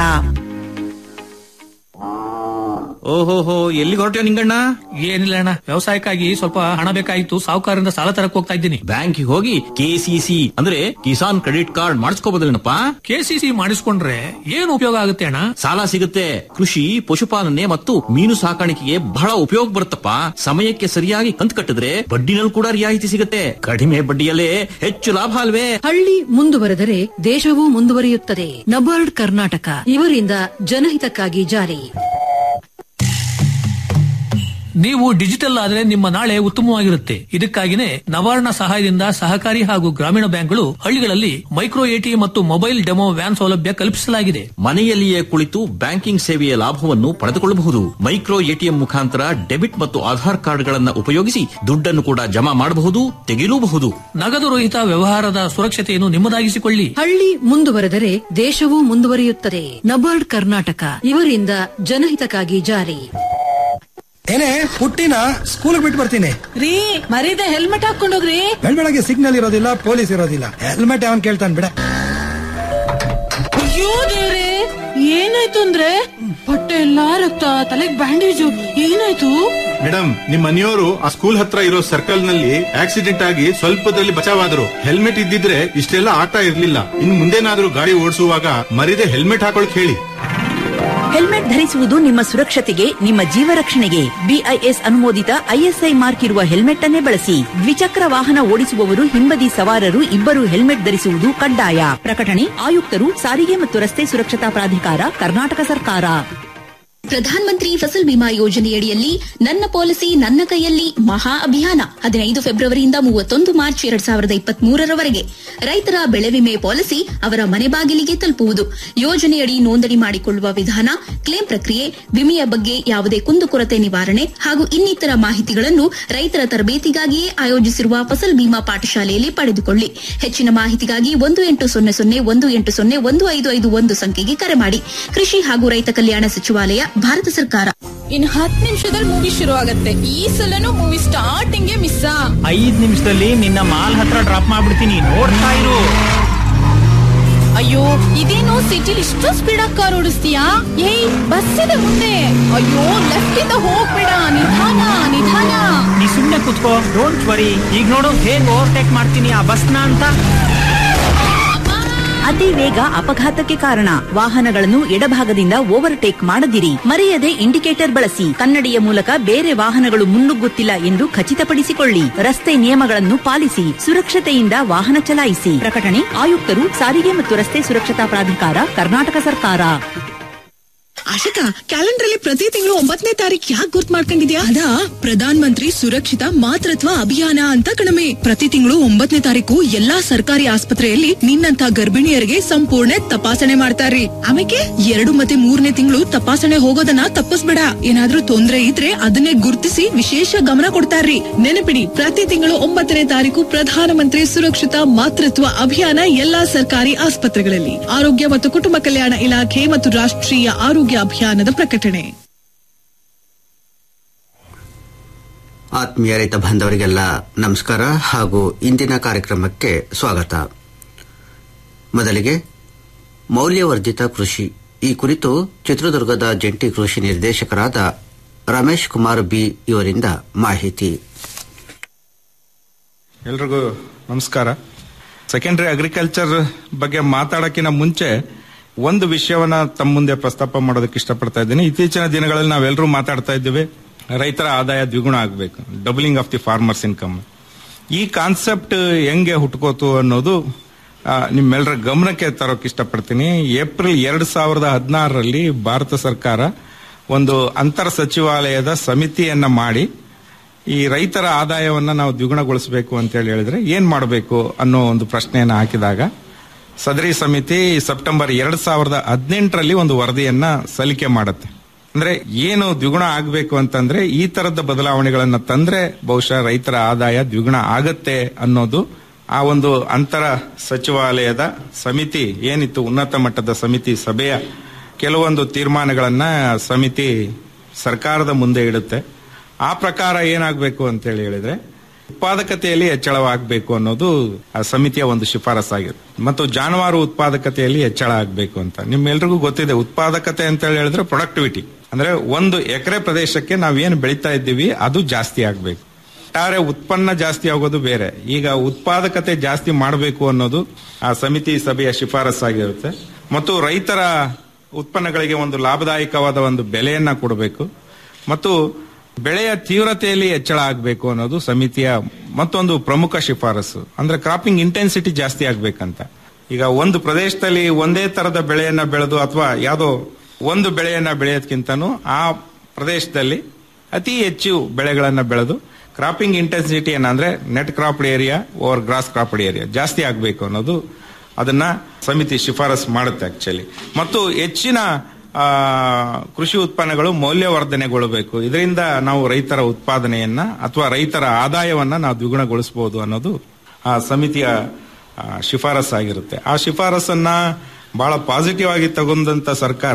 ಓಹೋಹೋ ಎಲ್ಲಿ ಹೊರಟ್ಯೋ ನಿಂಗಣ್ಣ ಏನಿಲ್ಲ ಅಣ್ಣ ವ್ಯವಸಾಯಕ್ಕಾಗಿ ಸ್ವಲ್ಪ ಹಣ ಬೇಕಾಗಿತ್ತು ಸಾಹುಕಾರರಿಂದ ಸಾಲ ತರಕ್ ಹೋಗ್ತಾ ಇದ್ದೀನಿ ಬ್ಯಾಂಕಿಗೆ ಹೋಗಿ ಕೆಸಿಸಿ ಅಂದ್ರೆ ಕಿಸಾನ್ ಕ್ರೆಡಿಟ್ ಕಾರ್ಡ್ ಮಾಡಿಸ್ಕೋಬೋದಲ್ಲೇನಪ್ಪ ಕೆಸಿಸಿ ಮಾಡಿಸ್ಕೊಂಡ್ರೆ ಏನು ಉಪಯೋಗ ಆಗುತ್ತೆ ಅಣ್ಣ ಸಾಲ ಸಿಗುತ್ತೆ ಕೃಷಿ ಪಶುಪಾಲನೆ ಮತ್ತು ಮೀನು ಸಾಕಾಣಿಕೆಗೆ ಬಹಳ ಉಪಯೋಗ ಬರುತ್ತಪ್ಪ ಸಮಯಕ್ಕೆ ಸರಿಯಾಗಿ ಕಂತು ಕಟ್ಟಿದ್ರೆ ಬಡ್ಡಿನಲ್ಲಿ ಕೂಡ ರಿಯಾಯಿತಿ ಸಿಗುತ್ತೆ ಕಡಿಮೆ ಬಡ್ಡಿಯಲ್ಲೇ ಹೆಚ್ಚು ಲಾಭ ಅಲ್ವೇ ಹಳ್ಳಿ ಮುಂದುವರೆದರೆ ದೇಶವೂ ಮುಂದುವರಿಯುತ್ತದೆ ನಬಾರ್ಡ್ ಕರ್ನಾಟಕ ಇವರಿಂದ ಜನಹಿತಕ್ಕಾಗಿ ಜಾರಿ ನೀವು ಡಿಜಿಟಲ್ ಆದ್ರೆ ನಿಮ್ಮ ನಾಳೆ ಉತ್ತಮವಾಗಿರುತ್ತೆ ಇದಕ್ಕಾಗಿನೇ ನವಾರ್ಣ ಸಹಾಯದಿಂದ ಸಹಕಾರಿ ಹಾಗೂ ಗ್ರಾಮೀಣ ಬ್ಯಾಂಕ್ಗಳು ಹಳ್ಳಿಗಳಲ್ಲಿ ಮೈಕ್ರೋ ಎಟಿ ಮತ್ತು ಮೊಬೈಲ್ ಡೆಮೋ ವ್ಯಾನ್ ಸೌಲಭ್ಯ ಕಲ್ಪಿಸಲಾಗಿದೆ ಮನೆಯಲ್ಲಿಯೇ ಕುಳಿತು ಬ್ಯಾಂಕಿಂಗ್ ಸೇವೆಯ ಲಾಭವನ್ನು ಪಡೆದುಕೊಳ್ಳಬಹುದು ಮೈಕ್ರೋ ಎಟಿಎಂ ಮುಖಾಂತರ ಡೆಬಿಟ್ ಮತ್ತು ಆಧಾರ್ ಕಾರ್ಡ್ಗಳನ್ನು ಉಪಯೋಗಿಸಿ ದುಡ್ಡನ್ನು ಕೂಡ ಜಮಾ ಮಾಡಬಹುದು ತೆಗೆಯಲೂಬಹುದು ನಗದು ರಹಿತ ವ್ಯವಹಾರದ ಸುರಕ್ಷತೆಯನ್ನು ನಿಮ್ಮದಾಗಿಸಿಕೊಳ್ಳಿ ಹಳ್ಳಿ ಮುಂದುವರೆದರೆ ದೇಶವೂ ಮುಂದುವರಿಯುತ್ತದೆ ನಬಾರ್ಡ್ ಕರ್ನಾಟಕ ಇವರಿಂದ ಜನಹಿತಕ್ಕಾಗಿ ಜಾರಿ ಏನೇ ಪುಟ್ಟಿನ ಸ್ಕೂಲ್ ಬಿಟ್ಟು ಬರ್ತೀನಿ ರೀ ಮರೀದೆ ಹೆಲ್ಮೆಟ್ ಹಾಕೊಂಡೋಗ್ರಿ ಬೆಳಗ್ಗೆ ಸಿಗ್ನಲ್ ಇರೋದಿಲ್ಲ ಪೊಲೀಸ್ ಇರೋದಿಲ್ಲ ಹೆಲ್ಮೆಟ್ ಅವನ್ ಕೇಳ್ತಾನೆ ಬಿಡ ಅಯ್ಯೋ ದೇವ್ರೆ ಏನಾಯ್ತು ಅಂದ್ರೆ ಬಟ್ಟೆ ಎಲ್ಲಾ ರಕ್ತ ತಲೆಗ್ ಬ್ಯಾಂಡೇಜು ಏನಾಯ್ತು ಮೇಡಮ್ ನಿಮ್ ಮನೆಯವರು ಆ ಸ್ಕೂಲ್ ಹತ್ರ ಇರೋ ಸರ್ಕಲ್ ನಲ್ಲಿ ಆಕ್ಸಿಡೆಂಟ್ ಆಗಿ ಸ್ವಲ್ಪದಲ್ಲಿ ಬಚಾವಾದ್ರು ಹೆಲ್ಮೆಟ್ ಇದ್ದಿದ್ರೆ ಇಷ್ಟೆಲ್ಲ ಆಟ ಇರ್ಲಿಲ್ಲ ಇನ್ ಮುಂದೇನಾದ್ರೂ ಗಾಡಿ ಓಡಿಸುವಾಗ ಮರಿದೆ ಹೆಲ್ಮೆಟ್ ಹಾಕೊಳಕ್ ಹೇಳಿ ಹೆಲ್ಮೆಟ್ ಧರಿಸುವುದು ನಿಮ್ಮ ಸುರಕ್ಷತೆಗೆ ನಿಮ್ಮ ಜೀವ ರಕ್ಷಣೆಗೆ ಬಿಐಎಸ್ ಅನುಮೋದಿತ ಐಎಸ್ಐ ಮಾರ್ಕ್ ಇರುವ ಹೆಲ್ಮೆಟ್ ಅನ್ನೇ ಬಳಸಿ ದ್ವಿಚಕ್ರ ವಾಹನ ಓಡಿಸುವವರು ಹಿಂಬದಿ ಸವಾರರು ಇಬ್ಬರು ಹೆಲ್ಮೆಟ್ ಧರಿಸುವುದು ಕಡ್ಡಾಯ ಪ್ರಕಟಣೆ ಆಯುಕ್ತರು ಸಾರಿಗೆ ಮತ್ತು ರಸ್ತೆ ಸುರಕ್ಷತಾ ಪ್ರಾಧಿಕಾರ ಕರ್ನಾಟಕ ಸರ್ಕಾರ ಪ್ರಧಾನ ಮಂತ್ರಿ ಫಸಲ್ ಬಿಮಾ ಯೋಜನೆಯಡಿಯಲ್ಲಿ ನನ್ನ ಪಾಲಿಸಿ ನನ್ನ ಕೈಯಲ್ಲಿ ಮಹಾ ಅಭಿಯಾನ ಹದಿನೈದು ಫೆಬ್ರವರಿಯಿಂದ ಮೂವತ್ತೊಂದು ಮಾರ್ಚ್ ಎರಡ್ ಸಾವಿರದ ಇಪ್ಪತ್ತ್ ಮೂರರವರೆಗೆ ರೈತರ ಬೆಳೆ ವಿಮೆ ಪಾಲಿಸಿ ಅವರ ಮನೆ ಬಾಗಿಲಿಗೆ ತಲುಪುವುದು ಯೋಜನೆಯಡಿ ನೋಂದಣಿ ಮಾಡಿಕೊಳ್ಳುವ ವಿಧಾನ ಕ್ಲೇಮ್ ಪ್ರಕ್ರಿಯೆ ವಿಮೆಯ ಬಗ್ಗೆ ಯಾವುದೇ ಕುಂದುಕೊರತೆ ನಿವಾರಣೆ ಹಾಗೂ ಇನ್ನಿತರ ಮಾಹಿತಿಗಳನ್ನು ರೈತರ ತರಬೇತಿಗಾಗಿಯೇ ಆಯೋಜಿಸಿರುವ ಫಸಲ್ ಬಿಮಾ ಪಾಠಶಾಲೆಯಲ್ಲಿ ಪಡೆದುಕೊಳ್ಳಿ ಹೆಚ್ಚಿನ ಮಾಹಿತಿಗಾಗಿ ಒಂದು ಎಂಟು ಸೊನ್ನೆ ಸೊನ್ನೆ ಒಂದು ಎಂಟು ಸೊನ್ನೆ ಒಂದು ಐದು ಐದು ಒಂದು ಸಂಖ್ಯೆಗೆ ಕರೆ ಮಾಡಿ ಕೃಷಿ ಹಾಗೂ ರೈತ ಕಲ್ಯಾಣ ಸಚಿವಾಲಯ ಭಾರತ ಸರ್ಕಾರ ಇನ್ ಹತ್ತು ನಿಮಿಷದಲ್ಲಿ ಮೂವಿ ಶುರು ಆಗತ್ತೆ ಈ ಸಲನು ಮೂವಿ ಸ್ಟಾರ್ಟಿಂಗ್ ಮಿಸ್ ಐದ್ ನಿಮಿಷದಲ್ಲಿ ನಿನ್ನ ಮಾಲ್ ಹತ್ರ ಡ್ರಾಪ್ ಮಾಡ್ಬಿಡ್ತೀನಿ ನೋಡ್ತಾ ಇರು ಅಯ್ಯೋ ಇದೇನು ಸಿಟಿಲಿ ಇಷ್ಟು ಸ್ಪೀಡ್ ಆಗಿ ಕಾರ್ ಓಡಿಸ್ತೀಯಾ ಏಯ್ ಬಸ್ ಇದೆ ಮುಂದೆ ಅಯ್ಯೋ ಲೆಫ್ಟ್ ಇಂದ ಹೋಗ್ಬೇಡ ನಿಧಾನ ನಿಧಾನ ನೀ ಸುಮ್ನೆ ಕುತ್ಕೋ ಡೋಂಟ್ ವರಿ ಈಗ ನೋಡು ಹೇಗ್ ಓವರ್ಟೇಕ್ ಮಾಡ್ತೀನಿ ಆ ಬಸ್ನ ಅಂತ ಅತಿ ವೇಗ ಅಪಘಾತಕ್ಕೆ ಕಾರಣ ವಾಹನಗಳನ್ನು ಎಡಭಾಗದಿಂದ ಓವರ್ಟೇಕ್ ಮಾಡದಿರಿ ಮರೆಯದೆ ಇಂಡಿಕೇಟರ್ ಬಳಸಿ ಕನ್ನಡಿಯ ಮೂಲಕ ಬೇರೆ ವಾಹನಗಳು ಮುನ್ನುಗ್ಗುತ್ತಿಲ್ಲ ಎಂದು ಖಚಿತಪಡಿಸಿಕೊಳ್ಳಿ ರಸ್ತೆ ನಿಯಮಗಳನ್ನು ಪಾಲಿಸಿ ಸುರಕ್ಷತೆಯಿಂದ ವಾಹನ ಚಲಾಯಿಸಿ ಪ್ರಕಟಣೆ ಆಯುಕ್ತರು ಸಾರಿಗೆ ಮತ್ತು ರಸ್ತೆ ಸುರಕ್ಷತಾ ಪ್ರಾಧಿಕಾರ ಕರ್ನಾಟಕ ಸರ್ಕಾರ ಆಶಿಕಾ ಕ್ಯಾಲೆಂಡರ್ ಅಲ್ಲಿ ಪ್ರತಿ ತಿಂಗಳು ಒಂಬತ್ತನೇ ತಾರೀಕು ಯಾಕೆ ಗುರ್ತ್ ಮಾಡ್ಕೊಂಡಿದ್ಯಾ ಅದಾ ಪ್ರಧಾನ ಮಂತ್ರಿ ಸುರಕ್ಷಿತ ಮಾತೃತ್ವ ಅಭಿಯಾನ ಅಂತ ಕಣಮೆ ಪ್ರತಿ ತಿಂಗಳು ಒಂಬತ್ತನೇ ತಾರೀಕು ಎಲ್ಲಾ ಸರ್ಕಾರಿ ಆಸ್ಪತ್ರೆಯಲ್ಲಿ ನಿನ್ನಂತ ಗರ್ಭಿಣಿಯರಿಗೆ ಸಂಪೂರ್ಣ ತಪಾಸಣೆ ಮಾಡ್ತಾರ್ರಿ ಆಮೇಲೆ ಎರಡು ಮತ್ತೆ ಮೂರನೇ ತಿಂಗಳು ತಪಾಸಣೆ ಹೋಗೋದನ್ನ ತಪ್ಪಿಸ್ಬೇಡ ಏನಾದ್ರೂ ತೊಂದ್ರೆ ಇದ್ರೆ ಅದನ್ನೇ ಗುರ್ತಿಸಿ ವಿಶೇಷ ಗಮನ ಕೊಡ್ತಾರ್ರಿ ನೆನಪಿಡಿ ಪ್ರತಿ ತಿಂಗಳು ಒಂಬತ್ತನೇ ತಾರೀಕು ಪ್ರಧಾನ ಮಂತ್ರಿ ಸುರಕ್ಷಿತ ಮಾತೃತ್ವ ಅಭಿಯಾನ ಎಲ್ಲಾ ಸರ್ಕಾರಿ ಆಸ್ಪತ್ರೆಗಳಲ್ಲಿ ಆರೋಗ್ಯ ಮತ್ತು ಕುಟುಂಬ ಕಲ್ಯಾಣ ಇಲಾಖೆ ಮತ್ತು ರಾಷ್ಟ್ರೀಯ ಆರೋಗ್ಯ ಅಭಿಯಾನದ ಪ್ರಕಟಣೆ ಆತ್ಮೀಯ ರೈತ ಬಾಂಧವರಿಗೆಲ್ಲ ನಮಸ್ಕಾರ ಹಾಗೂ ಇಂದಿನ ಕಾರ್ಯಕ್ರಮಕ್ಕೆ ಸ್ವಾಗತ ಮೊದಲಿಗೆ ಮೌಲ್ಯವರ್ಧಿತ ಕೃಷಿ ಈ ಕುರಿತು ಚಿತ್ರದುರ್ಗದ ಜಂಟಿ ಕೃಷಿ ನಿರ್ದೇಶಕರಾದ ರಮೇಶ್ ಕುಮಾರ್ ಬಿ ಇವರಿಂದ ಮಾಹಿತಿ ಎಲ್ರಿಗೂ ನಮಸ್ಕಾರ ಸೆಕೆಂಡರಿ ಅಗ್ರಿಕಲ್ಚರ್ ಬಗ್ಗೆ ಮಾತಾಡೋಕ್ಕಿಂತ ಮುಂಚೆ ಒಂದು ವಿಷಯವನ್ನ ತಮ್ಮ ಮುಂದೆ ಪ್ರಸ್ತಾಪ ಮಾಡೋದಕ್ಕೆ ಇಷ್ಟಪಡ್ತಾ ಇದ್ದೀನಿ ಇತ್ತೀಚಿನ ದಿನಗಳಲ್ಲಿ ನಾವೆಲ್ಲರೂ ಮಾತಾಡ್ತಾ ಇದ್ದೀವಿ ರೈತರ ಆದಾಯ ದ್ವಿಗುಣ ಆಗಬೇಕು doubling of the farmers income ಈ ಕಾನ್ಸೆಪ್ಟ್ ಹೆಂಗೆ ಹುಟ್ಕೋತು ಅನ್ನೋದು ಆ, ನಿಮ್ಮೆಲ್ಲರ ಗಮನಕ್ಕೆ ತರೋಕೆ ಇಷ್ಟಪಡ್ತೀನಿ ಏಪ್ರಿಲ್ ಎರಡ್ ಸಾವಿರದ ಹದಿನಾರರಲ್ಲಿ ಭಾರತ ಸರ್ಕಾರ ಒಂದು ಅಂತರ್ ಸಚಿವಾಲಯದ ಸಮಿತಿಯನ್ನ ಮಾಡಿ ಈ ರೈತರ ಆದಾಯವನ್ನ ನಾವು ದ್ವಿಗುಣಗೊಳಿಸಬೇಕು ಅಂತ ಹೇಳಿ ಹೇಳಿದ್ರೆ ಏನ್ ಮಾಡಬೇಕು ಅನ್ನೋ ಒಂದು ಪ್ರಶ್ನೆಯನ್ನ ಹಾಕಿದಾಗ ಸದರಿ ಸಮಿತಿ ಸೆಪ್ಟೆಂಬರ್ ಎರಡ್ ಸಾವಿರದ ಹದಿನೆಂಟರಲ್ಲಿ ಒಂದು ವರದಿಯನ್ನ ಸಲ್ಲಿಕೆ ಮಾಡುತ್ತೆ ಅಂದ್ರೆ ಏನು ದ್ವಿಗುಣ ಆಗಬೇಕು ಅಂತಂದ್ರೆ ಈ ತರದ ಬದಲಾವಣೆಗಳನ್ನ ತಂದ್ರೆ ಬಹುಶಃ ರೈತರ ಆದಾಯ ದ್ವಿಗುಣ ಆಗತ್ತೆ ಅನ್ನೋದು ಆ ಒಂದು ಅಂತರ ಸಚಿವಾಲಯದ ಸಮಿತಿ ಏನಿತ್ತು ಉನ್ನತ ಮಟ್ಟದ ಸಮಿತಿ ಸಭೆಯ ಕೆಲವೊಂದು ತೀರ್ಮಾನಗಳನ್ನ ಸಮಿತಿ ಸರ್ಕಾರದ ಮುಂದೆ ಇಡುತ್ತೆ ಆ ಪ್ರಕಾರ ಏನಾಗಬೇಕು ಅಂತ ಹೇಳಿ ಹೇಳಿದ್ರೆ ಉತ್ಪಾದಕತೆಯಲ್ಲಿ ಹೆಚ್ಚಳವಾಗಬೇಕು ಅನ್ನೋದು ಆ ಸಮಿತಿಯ ಒಂದು ಶಿಫಾರಸ್ಸಾಗಿದೆ ಮತ್ತು ಜಾನುವಾರು ಉತ್ಪಾದಕತೆಯಲ್ಲಿ ಹೆಚ್ಚಳ ಆಗಬೇಕು ಅಂತ ನಿಮ್ಮೆಲ್ರಿಗೂ ಗೊತ್ತಿದೆ ಉತ್ಪಾದಕತೆ ಅಂತ ಹೇಳಿ ಹೇಳಿದ್ರೆ ಪ್ರೊಡಕ್ಟಿವಿಟಿ ಅಂದ್ರೆ ಒಂದು ಎಕರೆ ಪ್ರದೇಶಕ್ಕೆ ನಾವೇನು ಬೆಳೀತಾ ಇದ್ದೀವಿ ಅದು ಜಾಸ್ತಿ ಆಗಬೇಕು ಒಟ್ಟಾರೆ ಉತ್ಪನ್ನ ಜಾಸ್ತಿ ಆಗೋದು ಬೇರೆ ಈಗ ಉತ್ಪಾದಕತೆ ಜಾಸ್ತಿ ಮಾಡಬೇಕು ಅನ್ನೋದು ಆ ಸಮಿತಿ ಸಭೆಯ ಶಿಫಾರಸ್ಸಾಗಿರುತ್ತೆ ಮತ್ತು ರೈತರ ಉತ್ಪನ್ನಗಳಿಗೆ ಒಂದು ಲಾಭದಾಯಕವಾದ ಒಂದು ಬೆಲೆಯನ್ನ ಕೊಡಬೇಕು ಮತ್ತು ಬೆಳೆಯ ತೀವ್ರತೆಯಲ್ಲಿ ಹೆಚ್ಚಳ ಆಗಬೇಕು ಅನ್ನೋದು ಸಮಿತಿಯ ಮತ್ತೊಂದು ಪ್ರಮುಖ ಶಿಫಾರಸು ಅಂದ್ರೆ ಕ್ರಾಪಿಂಗ್ ಇಂಟೆನ್ಸಿಟಿ ಜಾಸ್ತಿ ಆಗ್ಬೇಕಂತ ಈಗ ಒಂದು ಪ್ರದೇಶದಲ್ಲಿ ಒಂದೇ ತರದ ಬೆಳೆಯನ್ನ ಬೆಳೆದು ಅಥವಾ ಯಾವುದೋ ಒಂದು ಬೆಳೆಯನ್ನ ಬೆಳೆಯೋದಕ್ಕಿಂತನೂ ಆ ಪ್ರದೇಶದಲ್ಲಿ ಅತಿ ಹೆಚ್ಚು ಬೆಳೆಗಳನ್ನ ಬೆಳೆದು ಕ್ರಾಪಿಂಗ್ ಇಂಟೆನ್ಸಿಟಿ ಏನಂದ್ರೆ net cropped area over gross cropped area ಜಾಸ್ತಿ ಆಗಬೇಕು ಅನ್ನೋದು ಅದನ್ನ ಸಮಿತಿ ಶಿಫಾರಸ್ ಮಾಡುತ್ತೆ ಆಕ್ಚುಲಿ ಮತ್ತು ಹೆಚ್ಚಿನ ಆ, ಕೃಷಿ ಉತ್ಪನ್ನಗಳು ಮೌಲ್ಯವರ್ಧನೆಗೊಳ್ಳಬೇಕು ಇದರಿಂದ ನಾವು ರೈತರ ಉತ್ಪಾದನೆಯನ್ನ ಅಥವಾ ರೈತರ ಆದಾಯವನ್ನ ನಾವು ದ್ವಿಗುಣಗೊಳಿಸಬಹುದು ಅನ್ನೋದು ಆ ಸಮಿತಿಯ ಆ, ಶಿಫಾರಸ್ ಆಗಿರುತ್ತೆ ಆ ಶಿಫಾರಸನ್ನ ಬಹಳ ಪಾಸಿಟಿವ್ ಆಗಿ ತಗೊಂಡಂತ ಸರ್ಕಾರ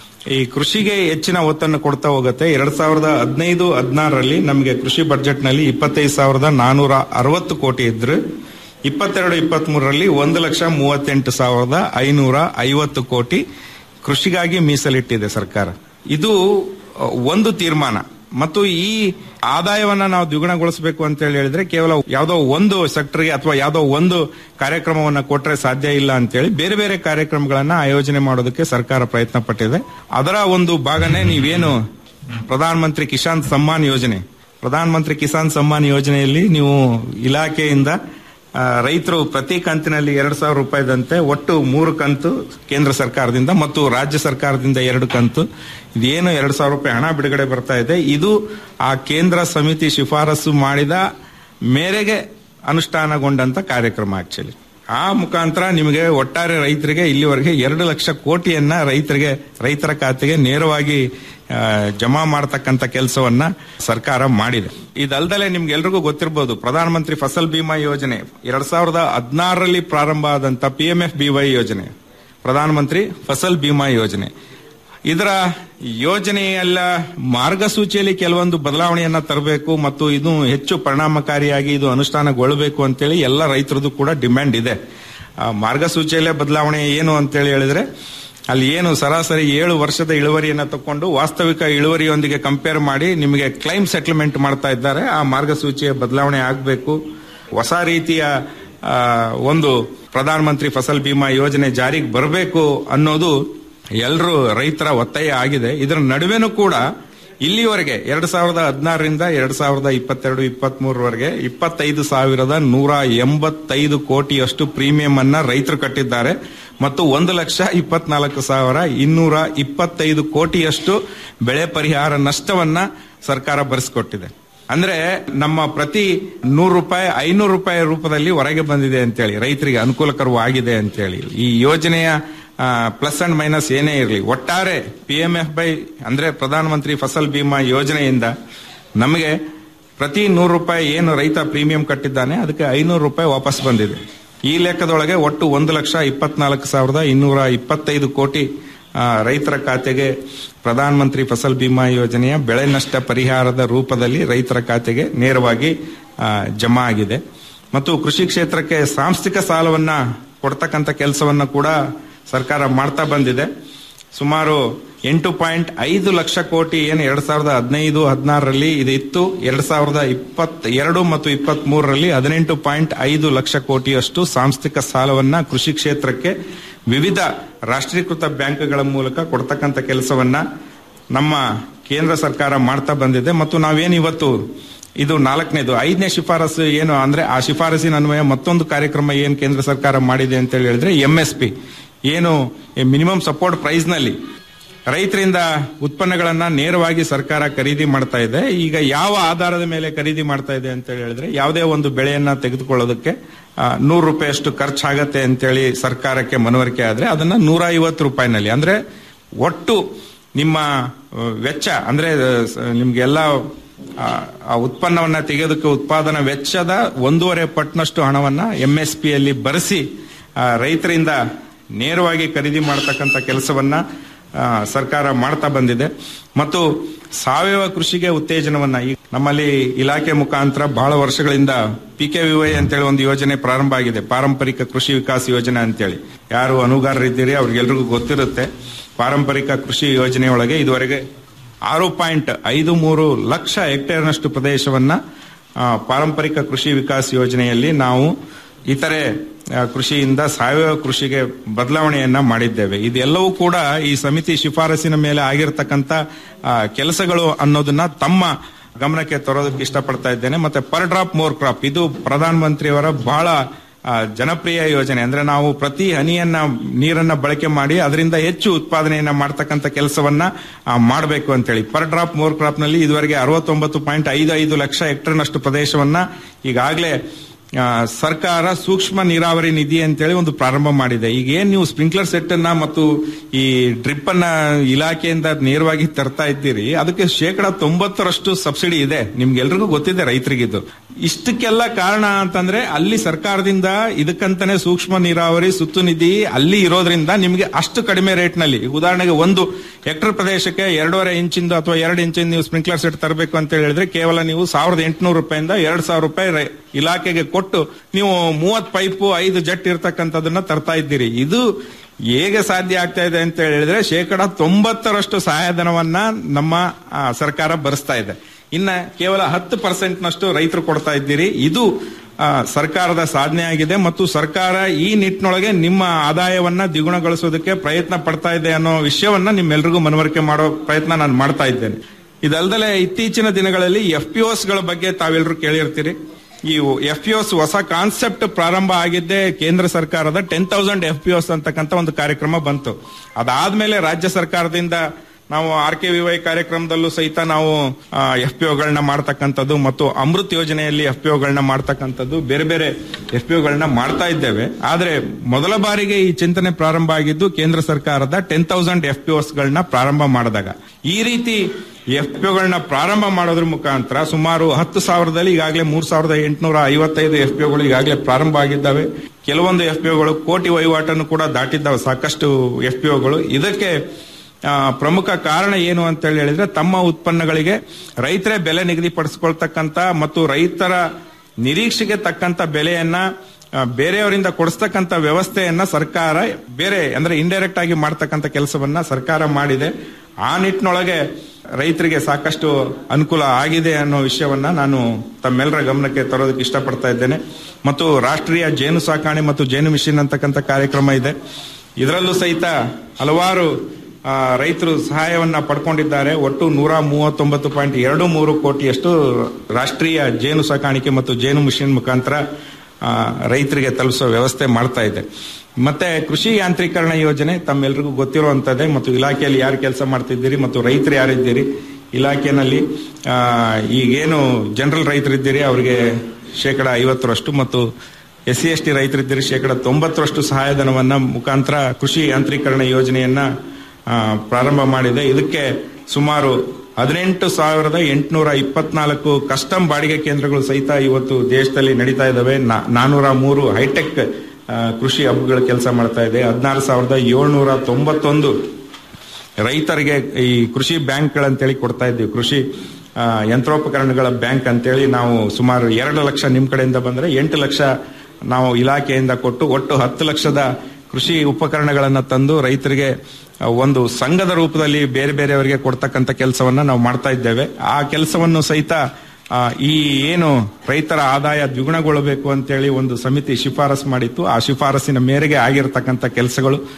ಈ ಕೃಷಿಗೆ ಹೆಚ್ಚಿನ ಒತ್ತನ್ನು ಕೊಡ್ತಾ ಹೋಗುತ್ತೆ ಎರಡ್ ಸಾವಿರದ ಹದಿನೈದು ಹದಿನಾರರಲ್ಲಿ ನಮಗೆ ಕೃಷಿ ಬಜೆಟ್ ನಲ್ಲಿ ಇಪ್ಪತ್ತೈದು ಸಾವಿರದ ನಾನೂರ ಅರವತ್ತು ಕೋಟಿ ಇದ್ರೆ ಇಪ್ಪತ್ತೆರಡು ಇಪ್ಪತ್ತ್ ಮೂರರಲ್ಲಿ ಒಂದು ಲಕ್ಷ ಮೂವತ್ತೆಂಟು ಸಾವಿರದ ಐನೂರ ಐವತ್ತು ಕೋಟಿ ಕೃಷಿಗಾಗಿ ಮೀಸಲಿಟ್ಟಿದೆ ಸರ್ಕಾರ ಇದು ಅ, ಒಂದು ತೀರ್ಮಾನ ಮತ್ತು ಈ ಆದಾಯವನ್ನ ನಾವು ದ್ವಿಗುಣಗೊಳಿಸಬೇಕು ಅಂತ ಹೇಳಿ ಹೇಳಿದ್ರೆ ಕೇವಲ ಯಾವುದೋ ಒಂದು ಸೆಕ್ಟರ್ಗೆ ಅಥವಾ ಯಾವುದೋ ಒಂದು ಕಾರ್ಯಕ್ರಮವನ್ನ ಕೊಟ್ರೆ ಸಾಧ್ಯ ಇಲ್ಲ ಅಂತೇಳಿ ಬೇರೆ ಬೇರೆ ಕಾರ್ಯಕ್ರಮಗಳನ್ನ ಆಯೋಜನೆ ಮಾಡೋದಕ್ಕೆ ಸರ್ಕಾರ ಪ್ರಯತ್ನ ಪಟ್ಟಿದೆ ಅದರ ಒಂದು ಭಾಗನೇ ನೀವೇನು ಪ್ರಧಾನ ಮಂತ್ರಿ ಕಿಸಾನ್ ಸಮ್ಮಾನ್ ಯೋಜನೆ ಪ್ರಧಾನ ಮಂತ್ರಿ ಕಿಸಾನ್ ಸಮ್ಮಾನ್ ಯೋಜನೆಯಲ್ಲಿ ನೀವು ಇಲಾಖೆಯಿಂದ ಆ, ರೈತರು ಪ್ರತಿ ಕಂತಿನಲ್ಲಿ ಎರಡು ಸಾವಿರ ರೂಪಾಯಿದಂತೆ ಒಟ್ಟು ಮೂರು ಕಂತು ಕೇಂದ್ರ ಸರ್ಕಾರದಿಂದ ಮತ್ತು ರಾಜ್ಯ ಸರ್ಕಾರದಿಂದ ಎರಡು ಕಂತು ಇದೇನು ಎರಡು ಸಾವಿರ ರೂಪಾಯಿ ಹಣ ಬಿಡುಗಡೆ ಬರ್ತಾ ಇದೆ ಇದು ಆ ಕೇಂದ್ರ ಸಮಿತಿ ಶಿಫಾರಸು ಮಾಡಿದ ಮೇರೆಗೆ ಅನುಷ್ಠಾನಗೊಂಡಂತ ಕಾರ್ಯಕ್ರಮ ಆಕ್ಚುಲಿ ಆ ಮುಖಾಂತರ ನಿಮಗೆ ಒಟ್ಟಾರೆ ರೈತರಿಗೆ ಇಲ್ಲಿವರೆಗೆ ಎರಡು ಲಕ್ಷ ಕೋಟಿಯನ್ನ ರೈತರಿಗೆ ರೈತರ ಖಾತೆಗೆ ನೇರವಾಗಿ ಆ, ಜಮಾ ಮಾಡತಕ್ಕಂತ ಕೆಲಸವನ್ನ ಸರ್ಕಾರ ಮಾಡಿದೆ ಇದಲ್ದಲೆ ನಿಮ್ಗೆ ಎಲ್ರಿಗೂ ಗೊತ್ತಿರಬಹುದು ಪ್ರಧಾನಮಂತ್ರಿ ಫಸಲ್ ಬಿಮಾ ಯೋಜನೆ ಎರಡ್ ಸಾವಿರದ ಹದಿನಾರರಲ್ಲಿ ಪ್ರಾರಂಭ ಆದಂತ ಪಿ ಎಂ ಎಫ್ ಬಿವೈ ಯೋಜನೆ ಪ್ರಧಾನಮಂತ್ರಿ ಫಸಲ್ ಬಿಮಾ ಯೋಜನೆ ಇದರ ಯೋಜನೆಯಲ್ಲ ಮಾರ್ಗಸೂಚಿಯಲ್ಲಿ ಕೆಲವೊಂದು ಬದಲಾವಣೆಯನ್ನ ತರಬೇಕು ಮತ್ತು ಇದು ಹೆಚ್ಚು ಪರಿಣಾಮಕಾರಿಯಾಗಿ ಇದು ಅನುಷ್ಠಾನಗೊಳ್ಳಬೇಕು ಅಂತೇಳಿ ಎಲ್ಲ ರೈತರದ್ದು ಕೂಡ ಡಿಮ್ಯಾಂಡ್ ಇದೆ ಆ ಮಾರ್ಗಸೂಚಿಯಲ್ಲೇ ಬದಲಾವಣೆ ಏನು ಅಂತೇಳಿ ಹೇಳಿದ್ರೆ ಅಲ್ಲಿ ಏನು ಸರಾಸರಿ ಏಳು ವರ್ಷದ ಇಳುವರಿಯನ್ನ ತಕೊಂಡು ವಾಸ್ತವಿಕ ಇಳುವರಿಯೊಂದಿಗೆ ಕಂಪೇರ್ ಮಾಡಿ ನಿಮಗೆ ಕ್ಲೈಮ್ ಸೆಟಲ್ಮೆಂಟ್ ಮಾಡ್ತಾ ಇದ್ದಾರೆ ಆ ಮಾರ್ಗಸೂಚಿಯ ಬದಲಾವಣೆ ಆಗಬೇಕು ಹೊಸ ರೀತಿಯ ಆ, ಒಂದು ಪ್ರಧಾನಮಂತ್ರಿ ಫಸಲ್ ಬಿಮಾ ಯೋಜನೆ ಜಾರಿಗೆ ಬರಬೇಕು ಅನ್ನೋದು ಎಲ್ಲರೂ ರೈತರ ಒತ್ತಾಯ ಆಗಿದೆ ಇದರ ನಡುವೆನೂ ಕೂಡ ಇಲ್ಲಿವರೆಗೆ ಎರಡ್ ಸಾವಿರದ ಹದಿನಾರರಿಂದ ಎರಡ್ ಸಾವಿರದ ಇಪ್ಪತ್ತೆರಡು ಇಪ್ಪತ್ತ್ ಮೂರವರೆಗೆ ಇಪ್ಪತ್ತೈದು ಸಾವಿರದ ನೂರ ಎಂಬತ್ತೈದು ಕೋಟಿಯಷ್ಟು ಪ್ರೀಮಿಯಂ ಅನ್ನ ರೈತರು ಕಟ್ಟಿದ್ದಾರೆ ಮತ್ತು ಒಂದು ಲಕ್ಷ ಇಪ್ಪತ್ನಾಲ್ಕು ಸಾವಿರ ಇನ್ನೂರ ಇಪ್ಪತ್ತೈದು ಕೋಟಿಯಷ್ಟು ಬೆಳೆ ಪರಿಹಾರ ನಷ್ಟವನ್ನ ಸರ್ಕಾರ ಭರಿಸಿಕೊಟ್ಟಿದೆ ಅಂದ್ರೆ ನಮ್ಮ ಪ್ರತಿ ನೂರು ರೂಪಾಯಿ ಐನೂರು ರೂಪಾಯಿ ರೂಪದಲ್ಲಿ ಹೊರಗೆ ಬಂದಿದೆ ಅಂತೇಳಿ ರೈತರಿಗೆ ಅನುಕೂಲಕರವಾಗಿದೆ ಅಂತೇಳಿ ಈ ಯೋಜನೆಯ ಪ್ಲಸ್ ಅಂಡ್ ಮೈನಸ್ ಏನೇ ಇರಲಿ ಒಟ್ಟಾರೆ ಪಿ ಎಂ ಎಫ್ ಬೈ ಅಂದ್ರೆ ಪ್ರಧಾನಮಂತ್ರಿ ಫಸಲ್ ಬಿಮಾ ಯೋಜನೆಯಿಂದ ನಮಗೆ ಪ್ರತಿ ನೂರು ರೂಪಾಯಿ ಏನು ರೈತ ಪ್ರೀಮಿಯಂ ಕಟ್ಟಿದ್ದಾನೆ ಅದಕ್ಕೆ ಐನೂರು ರೂಪಾಯಿ ವಾಪಸ್ ಬಂದಿದೆ ಈ ಲೆಕ್ಕದೊಳಗೆ ಒಟ್ಟು ಒಂದು ಲಕ್ಷ ಇಪ್ಪತ್ನಾಲ್ಕು ಸಾವಿರದ ಇನ್ನೂರ ಇಪ್ಪತ್ತೈದು ಕೋಟಿ ಆ, ರೈತರ ಖಾತೆಗೆ ಪ್ರಧಾನಮಂತ್ರಿ ಫಸಲ್ ಬಿಮಾ ಯೋಜನೆಯ ಬೆಳೆ ನಷ್ಟ ಪರಿಹಾರದ ರೂಪದಲ್ಲಿ ರೈತರ ಖಾತೆಗೆ ನೇರವಾಗಿ ಆ, ಜಮಾ ಆಗಿದೆ ಮತ್ತು ಕೃಷಿ ಕ್ಷೇತ್ರಕ್ಕೆ ಸಾಂಸ್ಥಿಕ ಸಾಲವನ್ನ ಕೊಡ್ತಕ್ಕಂಥ ಕೆಲಸವನ್ನ ಕೂಡ ಸರ್ಕಾರ ಮಾಡ್ತಾ ಬಂದಿದೆ ಸುಮಾರು ಎಂಟು ಪಾಯಿಂಟ್ ಐದು ಲಕ್ಷ ಕೋಟಿ ಏನು ಎರಡ್ ಸಾವಿರದ ಹದಿನೈದು ಹದಿನಾರರಲ್ಲಿ ಇದು ಇತ್ತು ಎರಡ್ ಸಾವಿರದ ಇಪ್ಪತ್ ಎರಡು ಮತ್ತು ಇಪ್ಪತ್ತ್ ಮೂರರಲ್ಲಿ ಹದಿನೆಂಟು ಪಾಯಿಂಟ್ ಐದು ಲಕ್ಷ ಕೋಟಿಯಷ್ಟು ಸಾಂಸ್ಥಿಕ ಸಾಲವನ್ನ ಕೃಷಿ ಕ್ಷೇತ್ರಕ್ಕೆ ವಿವಿಧ ರಾಷ್ಟ್ರೀಕೃತ ಬ್ಯಾಂಕ್ಗಳ ಮೂಲಕ ಕೊಡ್ತಕ್ಕಂಥ ಕೆಲಸವನ್ನ ನಮ್ಮ ಕೇಂದ್ರ ಸರ್ಕಾರ ಮಾಡ್ತಾ ಬಂದಿದೆ ಮತ್ತು ನಾವೇನು ಇವತ್ತು ಇದು ನಾಲ್ಕನೇದು ಐದನೇ ಶಿಫಾರಸು ಏನು ಅಂದ್ರೆ ಆ ಶಿಫಾರಸಿನ ಅನ್ವಯ ಮತ್ತೊಂದು ಕಾರ್ಯಕ್ರಮ ಏನು ಕೇಂದ್ರ ಸರ್ಕಾರ ಮಾಡಿದೆ ಅಂತ ಹೇಳಿ ಹೇಳಿದ್ರೆ ಎಂ ಎಸ್ ಪಿ ಏನು ಮಿನಿಮಮ್ ಸಪೋರ್ಟ್ ಪ್ರೈಸ್ ನಲ್ಲಿ ರೈತರಿಂದ ಉತ್ಪನ್ನಗಳನ್ನ ನೇರವಾಗಿ ಸರ್ಕಾರ ಖರೀದಿ ಮಾಡ್ತಾ ಇದೆ ಈಗ ಯಾವ ಆಧಾರದ ಮೇಲೆ ಖರೀದಿ ಮಾಡ್ತಾ ಇದೆ ಅಂತ ಹೇಳಿದ್ರೆ ಯಾವುದೇ ಒಂದು ಬೆಳೆಯನ್ನ ತೆಗೆದುಕೊಳ್ಳೋದಕ್ಕೆ ನೂರು ರೂಪಾಯಿಯಷ್ಟು ಖರ್ಚಾಗತ್ತೆ ಅಂತೇಳಿ ಸರ್ಕಾರಕ್ಕೆ ಮನವರಿಕೆ ಆದ್ರೆ ಅದನ್ನ ನೂರ ಐವತ್ತು ರೂಪಾಯಿನಲ್ಲಿ ಅಂದ್ರೆ ಒಟ್ಟು ನಿಮ್ಮ ಆ, ವೆಚ್ಚ ಅಂದ್ರೆ ಆ, ಸ- ನಿಮ್ಗೆಲ್ಲ ಆ, ಆ ಉತ್ಪನ್ನವನ್ನ ತೆಗೆಯೋದಕ್ಕೆ ಉತ್ಪಾದನಾ ವೆಚ್ಚದ ಒಂದೂವರೆ ಪಟ್ನಷ್ಟು ಹಣವನ್ನ ಎಂ ಎಸ್ ಪಿ ಯಲ್ಲಿ ಬರೆಸಿ ಆ, ರೈತರಿಂದ ನೇರವಾಗಿ ಖರೀದಿ ಮಾಡತಕ್ಕಂತ ಕೆಲಸವನ್ನ ಆ, ಸರ್ಕಾರ ಮಾಡ್ತಾ ಬಂದಿದೆ ಮತ್ತು ಸಾವಯವ ಕೃಷಿಗೆ ಉತ್ತೇಜನವನ್ನ ಈ ನಮ್ಮಲ್ಲಿ ಇಲಾಖೆ ಮುಖಾಂತರ ಬಹಳ ವರ್ಷಗಳಿಂದ ಪಿ ಕೆ ವಿವೈ ಅಂತೇಳಿ ಒಂದು ಯೋಜನೆ ಪ್ರಾರಂಭ ಆಗಿದೆ ಪಾರಂಪರಿಕ ಕೃಷಿ ವಿಕಾಸ ಯೋಜನೆ ಅಂತೇಳಿ ಯಾರು ಅನುಗಾರರಿದ್ದೀರಿ ಅವ್ರಿಗೆಲ್ರಿಗೂ ಗೊತ್ತಿರುತ್ತೆ ಪಾರಂಪರಿಕ ಕೃಷಿ ಯೋಜನೆಯೊಳಗೆ ಇದುವರೆಗೆ ಆರು ಪಾಯಿಂಟ್ ಐದು ಮೂರು ಲಕ್ಷ ಹೆಕ್ಟೇರ್ನಷ್ಟು ಪ್ರದೇಶವನ್ನ ಆ, ಪಾರಂಪರಿಕ ಕೃಷಿ ವಿಕಾಸ ಯೋಜನೆಯಲ್ಲಿ ನಾವು ಇತರೆ ಆ, ಕೃಷಿಯಿಂದ ಸಾವಯವ ಕೃಷಿಗೆ ಬದಲಾವಣೆಯನ್ನ ಮಾಡಿದ್ದೇವೆ ಇದೆಲ್ಲವೂ ಕೂಡ ಈ ಸಮಿತಿ ಶಿಫಾರಸಿನ ಮೇಲೆ ಆಗಿರ್ತಕ್ಕಂಥ ಆ, ಕೆಲಸಗಳು ಅನ್ನೋದನ್ನ ತಮ್ಮ ಗಮನಕ್ಕೆ ತರೋದಕ್ಕೆ ಇಷ್ಟಪಡ್ತಾ ಇದ್ದೇನೆ ಮತ್ತೆ ಪರ್ ಡ್ರಾಪ್ ಮೋರ್ ಕ್ರಾಪ್ ಇದು ಪ್ರಧಾನ ಮಂತ್ರಿಯವರ ಬಹಳ ಆ, ಜನಪ್ರಿಯ ಯೋಜನೆ ಅಂದ್ರೆ ನಾವು ಪ್ರತಿ ಹನಿಯನ್ನ ನೀರನ್ನ ಬಳಕೆ ಮಾಡಿ ಅದರಿಂದ ಹೆಚ್ಚು ಉತ್ಪಾದನೆಯನ್ನ ಮಾಡ್ತಕ್ಕಂಥ ಕೆಲಸವನ್ನ ಮಾಡಬೇಕು ಅಂತೇಳಿ ಪರ್ ಡ್ರಾಪ್ ಮೋರ್ ಕ್ರಾಪ್ ನಲ್ಲಿ ಇದುವರೆಗೆ ಅರವತ್ತೊಂಬತ್ತು ಪಾಯಿಂಟ್ ಐದು ಐದು ಲಕ್ಷ ಹೆಕ್ಟರ್ನಷ್ಟು ಪ್ರದೇಶವನ್ನ ಈಗಾಗಲೇ ಆ, ಸರ್ಕಾರ ಸೂಕ್ಷ್ಮ ನೀರಾವರಿ ನಿಧಿ ಅಂತೇಳಿ ಒಂದು ಪ್ರಾರಂಭ ಮಾಡಿದೆ ಈಗ ಏನ್ ನೀವು ಸ್ಪ್ರಿಂಕ್ಲರ್ ಸೆಟ್ ಅನ್ನ ಮತ್ತು ಈ ಡ್ರಿಪ್ ಅನ್ನ ಇಲಾಖೆಯಿಂದ ನೇರವಾಗಿ ತರ್ತಾ ಇದ್ದೀರಿ ಅದಕ್ಕೆ ಶೇಕಡ ತೊಂಬತ್ತರಷ್ಟು ಸಬ್ಸಿಡಿ ಇದೆ ನಿಮ್ಗೆಲ್ರಿಗೂ ಗೊತ್ತಿದೆ ರೈತರಿಗಿದ್ದು ಇಷ್ಟಕ್ಕೆಲ್ಲ ಕಾರಣ ಅಂತಂದ್ರೆ ಅಲ್ಲಿ ಸರ್ಕಾರದಿಂದ ಇದಕ್ಕಂತಾನೆ ಸೂಕ್ಷ್ಮ ನೀರಾವರಿ ಸುತ್ತು ನಿಧಿ ಅಲ್ಲಿ ಇರೋದ್ರಿಂದ ನಿಮ್ಗೆ ಅಷ್ಟು ಕಡಿಮೆ ರೇಟ್ ನಲ್ಲಿ ಈಗ ಉದಾಹರಣೆಗೆ ಒಂದು ಹೆಕ್ಟರ್ ಪ್ರದೇಶಕ್ಕೆ ಎರಡೂವರೆ ಇಂಚಿಂದ ಅಥವಾ ಎರಡು ಇಂಚಿಂದ ನೀವು ಸ್ಪ್ರಿಂಕ್ಲರ್ ಸೆಟ್ ತರಬೇಕು ಅಂತ ಹೇಳಿದ್ರೆ ಕೇವಲ ನೀವು ಸಾವಿರದ ಎಂಟುನೂರು ರೂಪಾಯಿಂದ ಎರಡ್ ಸಾವಿರ ರೂಪಾಯಿ ರೈ- ಇಲಾಖೆಗೆ ಕೊಟ್ಟು ನೀವು ಮೂವತ್ ಪೈಪು ಐದು ಜಟ್ ಇರ್ತಕ್ಕಂಥದನ್ನ ತರ್ತಾ ಇದ್ದೀರಿ ಇದು ಹೇಗೆ ಸಾಧ್ಯ ಆಗ್ತಾ ಇದೆ ಅಂತ ಹೇಳಿದ್ರೆ ಶೇಕಡ ತೊಂಬತ್ತರಷ್ಟು ಸಹಾಯಧನವನ್ನ ನಮ್ಮ ಆ, ಸರ್ಕಾರ ಭರಿಸ್ತಾ ಇದೆ ಇನ್ನ ಕೇವಲ ಹತ್ತು ಪರ್ಸೆಂಟ್ ನಷ್ಟು ರೈತರು ಕೊಡ್ತಾ ಇದ್ದೀರಿ ಇದು ಆ, ಸರ್ಕಾರದ ಸಾಧನೆ ಆಗಿದೆ ಮತ್ತು ಸರ್ಕಾರ ಈ ನಿಟ್ಟಿನೊಳಗೆ ನಿಮ್ಮ ಆದಾಯವನ್ನ ದ್ವಿಗುಣಗೊಳಿಸೋದಕ್ಕೆ ಪ್ರಯತ್ನ ಪಡ್ತಾ ಇದೆ ಅನ್ನೋ ವಿಷಯವನ್ನ ನಿಮ್ಮೆಲ್ರಿಗೂ ಮನವರಿಕೆ ಮಾಡೋ ಪ್ರಯತ್ನ ನಾನು ಮಾಡ್ತಾ ಇದ್ದೇನೆ ಇದಲ್ದಲೆ ಇತ್ತೀಚಿನ ದಿನಗಳಲ್ಲಿ ಎಫ್ ಪಿ ಗಳ ಬಗ್ಗೆ ತಾವೆಲ್ಲರೂ ಕೇಳಿರ್ತೀರಿ ಈ ಎಫ್ ಪಿ ಹೊಸ ಕಾನ್ಸೆಪ್ಟ್ ಪ್ರಾರಂಭ ಆಗಿದ್ದೇ ಕೇಂದ್ರ ಸರ್ಕಾರದ ಟೆನ್ ತೌಸಂಡ್ ಎಫ್ ಪಿ ಅಂತಕ್ಕಂಥ ಒಂದು ಕಾರ್ಯಕ್ರಮ ಬಂತು ಅದಾದ್ಮೇಲೆ ರಾಜ್ಯ ಸರ್ಕಾರದಿಂದ ನಾವು ಆರ್ ಕೆ ವಿ ವೈ ಕಾರ್ಯಕ್ರಮದಲ್ಲೂ ಸಹಿತ ನಾವು ಎಫ್ ಪಿ ಒಗಳನ್ನ ಮಾಡ್ತಕ್ಕಂಥದ್ದು ಮತ್ತು ಅಮೃತ್ ಯೋಜನೆಯಲ್ಲಿ ಎಫ್ ಪಿ ಒಗಳನ್ನ ಮಾಡ್ತಕ್ಕಂಥದ್ದು ಬೇರೆ ಬೇರೆ ಎಫ್ ಪಿ ಒಗಳನ್ನ ಮಾಡ್ತಾ ಇದ್ದೇವೆ ಆದ್ರೆ ಮೊದಲ ಬಾರಿಗೆ ಈ ಚಿಂತನೆ ಪ್ರಾರಂಭ ಆಗಿದ್ದು ಕೇಂದ್ರ ಸರ್ಕಾರದ ಟೆನ್ ತೌಸಂಡ್ ಎಫ್ ಪಿ ಗಳನ್ನ ಪ್ರಾರಂಭ ಮಾಡಿದಾಗ ಈ ರೀತಿ ಎಫ್ ಪಿ ಒಗಳನ್ನ ಪ್ರಾರಂಭ ಮಾಡೋದ್ರ ಮುಖಾಂತರ ಸುಮಾರು ಹತ್ತು ಸಾವಿರದಲ್ಲಿ ಈಗಾಗಲೇ ಮೂರ್ ಸಾವಿರದ ಎಂಟುನೂರ ಐವತ್ತೈದು ಎಫ್ ಪಿ ಒಗಳು ಈಗಾಗಲೇ ಪ್ರಾರಂಭ ಆಗಿದ್ದಾವೆ ಕೆಲವೊಂದು ಎಫ್ ಪಿ ಒಗಳು ಕೋಟಿ ವಹಿವಾಟನ್ನು ಕೂಡ ದಾಟಿದ್ದಾವೆ ಸಾಕಷ್ಟು ಎಫ್ ಪಿ ಒಗಳು ಇದಕ್ಕೆ ಆ, ಪ್ರಮುಖ ಕಾರಣ ಏನು ಅಂತ ಹೇಳಿ ಹೇಳಿದ್ರೆ ತಮ್ಮ ಉತ್ಪನ್ನಗಳಿಗೆ ರೈತರೇ ಬೆಲೆ ನಿಗದಿಪಡಿಸಿಕೊಳ್ತಕ್ಕಂತ ಮತ್ತು ರೈತರ ನಿರೀಕ್ಷೆಗೆ ತಕ್ಕಂತ ಬೆಲೆಯನ್ನ ಆ, ಬೇರೆಯವರಿಂದ ಕೊಡಿಸ್ತಕ್ಕಂತ ವ್ಯವಸ್ಥೆಯನ್ನ ಸರ್ಕಾರ ಬೇರೆ ಅಂದ್ರೆ ಇಂಡೈರೆಕ್ಟ್ ಆಗಿ ಮಾಡ್ತಕ್ಕಂತ ಕೆಲಸವನ್ನ ಸರ್ಕಾರ ಮಾಡಿದೆ ಆ ನಿಟ್ಟಿನೊಳಗೆ ರೈತರಿಗೆ ಸಾಕಷ್ಟು ಅನುಕೂಲ ಆಗಿದೆ ಅನ್ನೋ ವಿಷಯವನ್ನ ನಾನು ತಮ್ಮೆಲ್ಲರ ಗಮನಕ್ಕೆ ತರೋದಕ್ಕೆ ಇಷ್ಟಪಡ್ತಾ ಇದ್ದೇನೆ ಮತ್ತು ರಾಷ್ಟ್ರೀಯ ಜೇನು ಸಾಕಾಣೆ ಮತ್ತು ಜೇನು ಮಿಷನ್ ಅಂತಕ್ಕಂಥ ಕಾರ್ಯಕ್ರಮ ಇದೆ ಇದರಲ್ಲೂ ಸಹಿತ ಹಲವಾರು ಆ, ರೈತರು ಸಹಾಯವನ್ನ ಪಡ್ಕೊಂಡಿದ್ದಾರೆ ಒಟ್ಟು ನೂರ ಮೂವತ್ತೊಂಬತ್ತು ಪಾಯಿಂಟ್ ಎರಡು ಮೂರು ಕೋಟಿಯಷ್ಟು ರಾಷ್ಟ್ರೀಯ ಜೇನು ಸಾಕಾಣಿಕೆ ಮತ್ತು ಜೇನು ಮಿಷನ್ ಮುಖಾಂತರ ಆ, ರೈತರಿಗೆ ತಲುಪಿಸುವ ವ್ಯವಸ್ಥೆ ಮಾಡ್ತಾ ಇದೆ ಮತ್ತೆ ಕೃಷಿ ಯಾಂತ್ರೀಕರಣ ಯೋಜನೆ ತಮ್ಮೆಲ್ರಿಗೂ ಗೊತ್ತಿರುವಂತದ್ದೇ ಮತ್ತು ಇಲಾಖೆಯಲ್ಲಿ ಯಾರು ಕೆಲಸ ಮಾಡ್ತಿದ್ದೀರಿ ಮತ್ತು ರೈತರು ಯಾರಿದ್ದೀರಿ ಇಲಾಖೆನಲ್ಲಿ ಆ, ಈಗೇನು ಜನರಲ್ ರೈತರಿದ್ದೀರಿ ಅವರಿಗೆ ಶೇಕಡ ಐವತ್ತರಷ್ಟು ಮತ್ತು ಎಸ್ ಸಿ ಎಸ್ ಟಿ ರೈತರಿದ್ದೀರಿ ಶೇಕಡ ತೊಂಬತ್ತರಷ್ಟು ಸಹಾಯಧನವನ್ನ ಮುಖಾಂತರ ಕೃಷಿ ಯಾಂತ್ರೀಕರಣ ಯೋಜನೆಯನ್ನ ಆ, ಪ್ರಾರಂಭ ಮಾಡಿದೆ ಇದಕ್ಕೆ ಸುಮಾರು ಹದಿನೆಂಟು ಸಾವಿರದ ಎಂಟುನೂರ ಇಪ್ಪತ್ನಾಲ್ಕು ಕಸ್ಟಮ್ ಬಾಡಿಗೆ ಕೇಂದ್ರಗಳು ಸಹಿತ ಇವತ್ತು ದೇಶದಲ್ಲಿ ನಡೀತಾ ಇದಾವೆ ನಾ- ನಾನೂರ ಮೂರು ಹೈಟೆಕ್ ಆ, ಕೃಷಿ ಹಬ್ಗಳು ಕೆಲಸ ಮಾಡ್ತಾ ಇದೆ ಹದಿನಾರು ಸಾವಿರದ ಏಳ್ನೂರ ತೊಂಬತ್ತೊಂದು ರೈತರಿಗೆ ಈ ಕೃಷಿ ಬ್ಯಾಂಕ್ಗಳಂತೇಳಿ ಕೊಡ್ತಾ ಇದ್ದೀವಿ ಕೃಷಿ ಆ, ಯಂತ್ರೋಪಕರಣಗಳ ಬ್ಯಾಂಕ್ ಅಂತೇಳಿ ನಾವು ಸುಮಾರು ಎರಡು ಲಕ್ಷ ನಿಮ್ ಕಡೆಯಿಂದ ಬಂದ್ರೆ ಎಂಟು ಲಕ್ಷ ನಾವು ಇಲಾಖೆಯಿಂದ ಕೊಟ್ಟು ಒಟ್ಟು ಹತ್ತು ಲಕ್ಷದ ಕೃಷಿ ಉಪಕರಣಗಳನ್ನ ತಂದು ರೈತರಿಗೆ ಆ, ಒಂದು ಸಂಘದ ರೂಪದಲ್ಲಿ ಬೇರೆ ಬೇರೆಯವರಿಗೆ ಕೊಡ್ತಕ್ಕಂಥ ಕೆಲಸವನ್ನ ನಾವು ಮಾಡ್ತಾ ಇದ್ದೇವೆ ಆ ಕೆಲಸವನ್ನು ಸಹಿತ ಆ, ಈ ಏನು ರೈತರ ಆದಾಯ ದ್ವಿಗುಣಗೊಳ್ಳಬೇಕು ಅಂತೇಳಿ ಒಂದು ಸಮಿತಿ ಶಿಫಾರಸು ಮಾಡಿತ್ತು ಆ ಶಿಫಾರಸಿನ ಮೇರೆಗೆ ಆಗಿರತಕ್ಕಂಥ ಕೆಲಸಗಳು